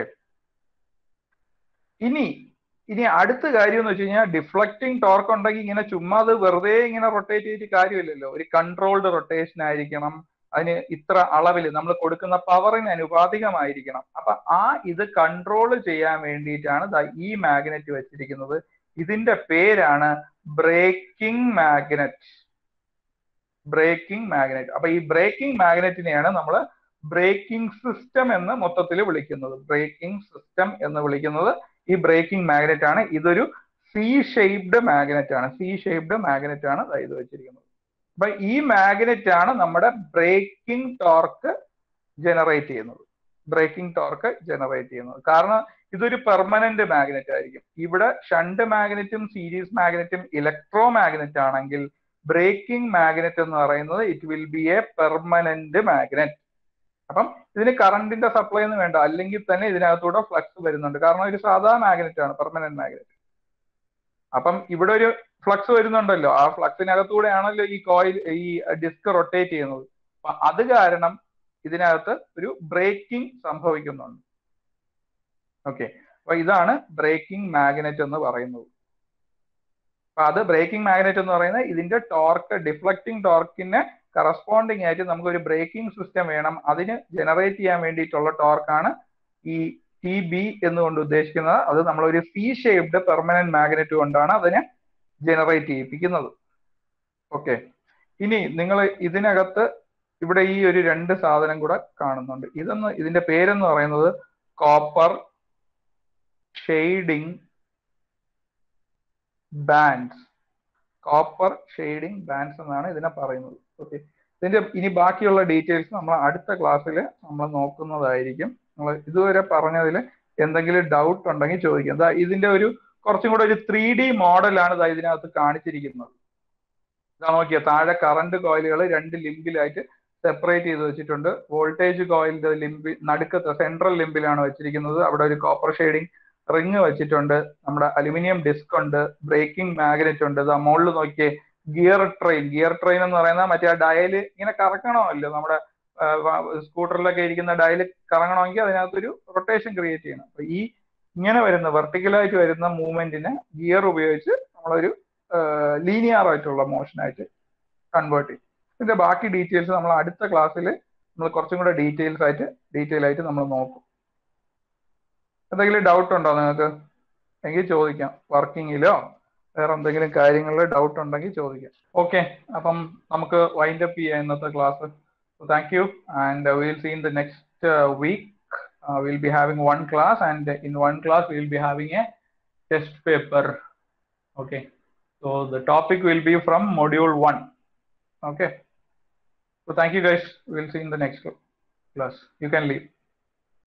ഇനി ഇനി അടുത്ത കാര്യം എന്ന് വെച്ച് കഴിഞ്ഞാൽ ഡിഫ്ലക്റ്റിംഗ് ടോർക്ക് ഉണ്ടെങ്കിൽ ഇങ്ങനെ ചുമ്മാ അത് വെറുതെ ഇങ്ങനെ റൊട്ടേറ്റ് ചെയ്തിട്ട് കാര്യമില്ലല്ലോ ഒരു കൺട്രോൾഡ് റൊട്ടേഷൻ ആയിരിക്കണം അതിന് ഇത്ര അളവിൽ നമ്മൾ കൊടുക്കുന്ന പവറിന് അനുപാതികമായിരിക്കണം അപ്പൊ ആ ഇത് കൺട്രോൾ ചെയ്യാൻ വേണ്ടിയിട്ടാണ് ഈ മാഗ്നറ്റ് വെച്ചിരിക്കുന്നത് ഇതിന്റെ പേരാണ് ബ്രേക്കിംഗ് മാഗ്നറ്റ് ബ്രേക്കിംഗ് മാഗ്നറ്റ് അപ്പൊ ഈ ബ്രേക്കിംഗ് മാഗ്നറ്റിനെയാണ് നമ്മൾ ബ്രേക്കിംഗ് സിസ്റ്റം എന്ന് മൊത്തത്തിൽ വിളിക്കുന്നത് ബ്രേക്കിംഗ് സിസ്റ്റം എന്ന് വിളിക്കുന്നത് ഈ ബ്രേക്കിംഗ് മാഗ്നറ്റ് ആണ് ഇതൊരു സി ഷേപ്ഡ് മാഗ്നറ്റ് ആണ് സി ഷേപ്ഡ് മാഗ്നറ്റ് ആണ് ഇത് വെച്ചിരിക്കുന്നത് അപ്പൊ ഈ മാഗ്നറ്റ് ആണ് നമ്മുടെ ബ്രേക്കിംഗ് ടോർക്ക് ജനറേറ്റ് ചെയ്യുന്നത് ബ്രേക്കിംഗ് ടോർക്ക് ജനറേറ്റ് ചെയ്യുന്നത് കാരണം ഇതൊരു പെർമനന്റ് മാഗ്നറ്റ് ആയിരിക്കും ഇവിടെ ഷണ്ട് മാഗ്നറ്റും സീരീസ് മാഗ്നറ്റും ഇലക്ട്രോ മാഗ്നറ്റ് ആണെങ്കിൽ ബ്രേക്കിംഗ് മാഗ്നറ്റ് എന്ന് പറയുന്നത് it will be a permanent magnet അപ്പം ഇതിന് കറണ്ടിന്റെ സപ്ലൈ ഒന്നും വേണ്ട അല്ലെങ്കിൽ തന്നെ ഇതിനകത്തൂടെ ഫ്ലക്സ് വരുന്നുണ്ട് കാരണം ഒരു സാധാ മാഗ്നറ്റ് ആണ് പെർമനന്റ് മാഗ്നറ്റ് അപ്പം ഇവിടെ ഒരു ഫ്ലക്സ് വരുന്നുണ്ടല്ലോ ആ ഫ്ലക്സിനകത്തൂടെ ആണല്ലോ ഈ കോയിൽ ഈ ഡിസ്ക് റൊട്ടേറ്റ് ചെയ്യുന്നത് അപ്പൊ അത് കാരണം ഇതിനകത്ത് ഒരു ബ്രേക്കിംഗ് സംഭവിക്കുന്നുണ്ട് ഓക്കെ അപ്പൊ ഇതാണ് ബ്രേക്കിംഗ് മാഗ്നറ്റ് എന്ന് പറയുന്നത് അപ്പൊ അത് ബ്രേക്കിംഗ് മാഗ്നറ്റ് എന്ന് പറയുന്നത് ഇതിന്റെ ടോർക്ക് ഡിഫ്ലക്റ്റിംഗ് ടോർക്കിന് കറസ്പോണ്ടിങ് ആയിട്ട് നമുക്ക് ഒരു ബ്രേക്കിംഗ് സിസ്റ്റം വേണം അതിന് ജനറേറ്റ് ചെയ്യാൻ വേണ്ടിയിട്ടുള്ള ടോർക്കാണ് ഈ ടി ബി എന്നുകൊണ്ട് ഉദ്ദേശിക്കുന്നത് അത് നമ്മൾ ഒരു സി ഷേപ്ഡ് പെർമനന്റ് മാഗ്നറ്റ് കൊണ്ടാണ് അതിനെ ജനറേറ്റ് ചെയ്യിപ്പിക്കുന്നത് ഓക്കെ ഇനി നിങ്ങൾ ഇതിനകത്ത് ഇവിടെ ഈ ഒരു രണ്ട് സാധനം കൂടെ കാണുന്നുണ്ട് ഇതെന്ന് ഇതിന്റെ പേരെന്ന് പറയുന്നത് copper shading bands copper shading bands എന്നാണ് ഇതിനെ പറയുന്നത് ഓക്കെ ഇതിന്റെ ഇനി ബാക്കിയുള്ള ഡീറ്റെയിൽസ് നമ്മൾ അടുത്ത ക്ലാസ്സിൽ നമ്മൾ നോക്കുന്നതായിരിക്കും നമ്മൾ ഇതുവരെ പറഞ്ഞതിൽ എന്തെങ്കിലും ഡൗട്ട് ഉണ്ടെങ്കിൽ ചോദിക്കാം ദാ ഇതിന്റെ ഒരു കുറച്ചും കൂടെ ഒരു ത്രീ ഡി മോഡലാണ് ഇതാ ഇതിനകത്ത് കാണിച്ചിരിക്കുന്നത് ഇതാ നോക്കിയ താഴെ കറണ്ട് കോയിലുകൾ രണ്ട് ലിമ്പിലായിട്ട് സെപ്പറേറ്റ് ചെയ്ത് വെച്ചിട്ടുണ്ട് വോൾട്ടേജ് കോയിലിന്റെ ലിംബി നടുക്കത്തെ സെൻട്രൽ ലിംബിലാണ് വെച്ചിരിക്കുന്നത് അവിടെ ഒരു കോപ്പർ ഷെയ്ഡിങ് റിങ് വെച്ചിട്ടുണ്ട് നമ്മുടെ അലുമിനിയം ഡിസ്ക് ഉണ്ട് ബ്രേക്കിംഗ് മാഗ്നറ്റ് ഉണ്ട് ഇതാ മുകളിൽ നോക്കിയേ ഗിയർ ട്രെയിൻ ഗിയർ ട്രെയിൻ എന്ന് പറയുന്നത് മറ്റേ ആ ഡയല് ഇങ്ങനെ കറക്കണമല്ലോ നമ്മുടെ സ്കൂട്ടറിലൊക്കെ ഇരിക്കുന്ന ഡയല് കറങ്ങണമെങ്കിൽ അതിനകത്തൊരു റൊട്ടേഷൻ ക്രിയേറ്റ് ചെയ്യണം അപ്പൊ ഈ ഇങ്ങനെ വരുന്ന വെർട്ടിക്കലായിട്ട് വരുന്ന മൂവ്മെന്റിനെ ഗിയർ ഉപയോഗിച്ച് നമ്മളൊരു ലീനിയർ ആയിട്ടുള്ള മോഷനായിട്ട് കൺവേർട്ട് ചെയ്യും ഇതിന്റെ ബാക്കി ഡീറ്റെയിൽസ് നമ്മൾ അടുത്ത ക്ലാസ്സിൽ നമ്മൾ കുറച്ചും കൂടെ ഡീറ്റെയിൽസ് ആയിട്ട് ഡീറ്റെയിൽ ആയിട്ട് നമ്മൾ നോക്കും എന്തെങ്കിലും ഡൗട്ട് ഉണ്ടോ നിങ്ങൾക്ക് എങ്കിൽ ചോദിക്കാം വർക്കിങ്ങിലോ വേറെ എന്തെങ്കിലും കാര്യങ്ങളിൽ ഡൗട്ട് ഉണ്ടെങ്കിൽ ചോദിക്കാം ഓക്കെ അപ്പം നമുക്ക് വൈൻഡ് അപ്പ് ചെയ്യാം ഇന്നത്തെ class thank you and will see in the next week will be having one class and in one class will be having a test paper okay so the topic will be from module one okay so thank you guys we'll see in the next class you can leave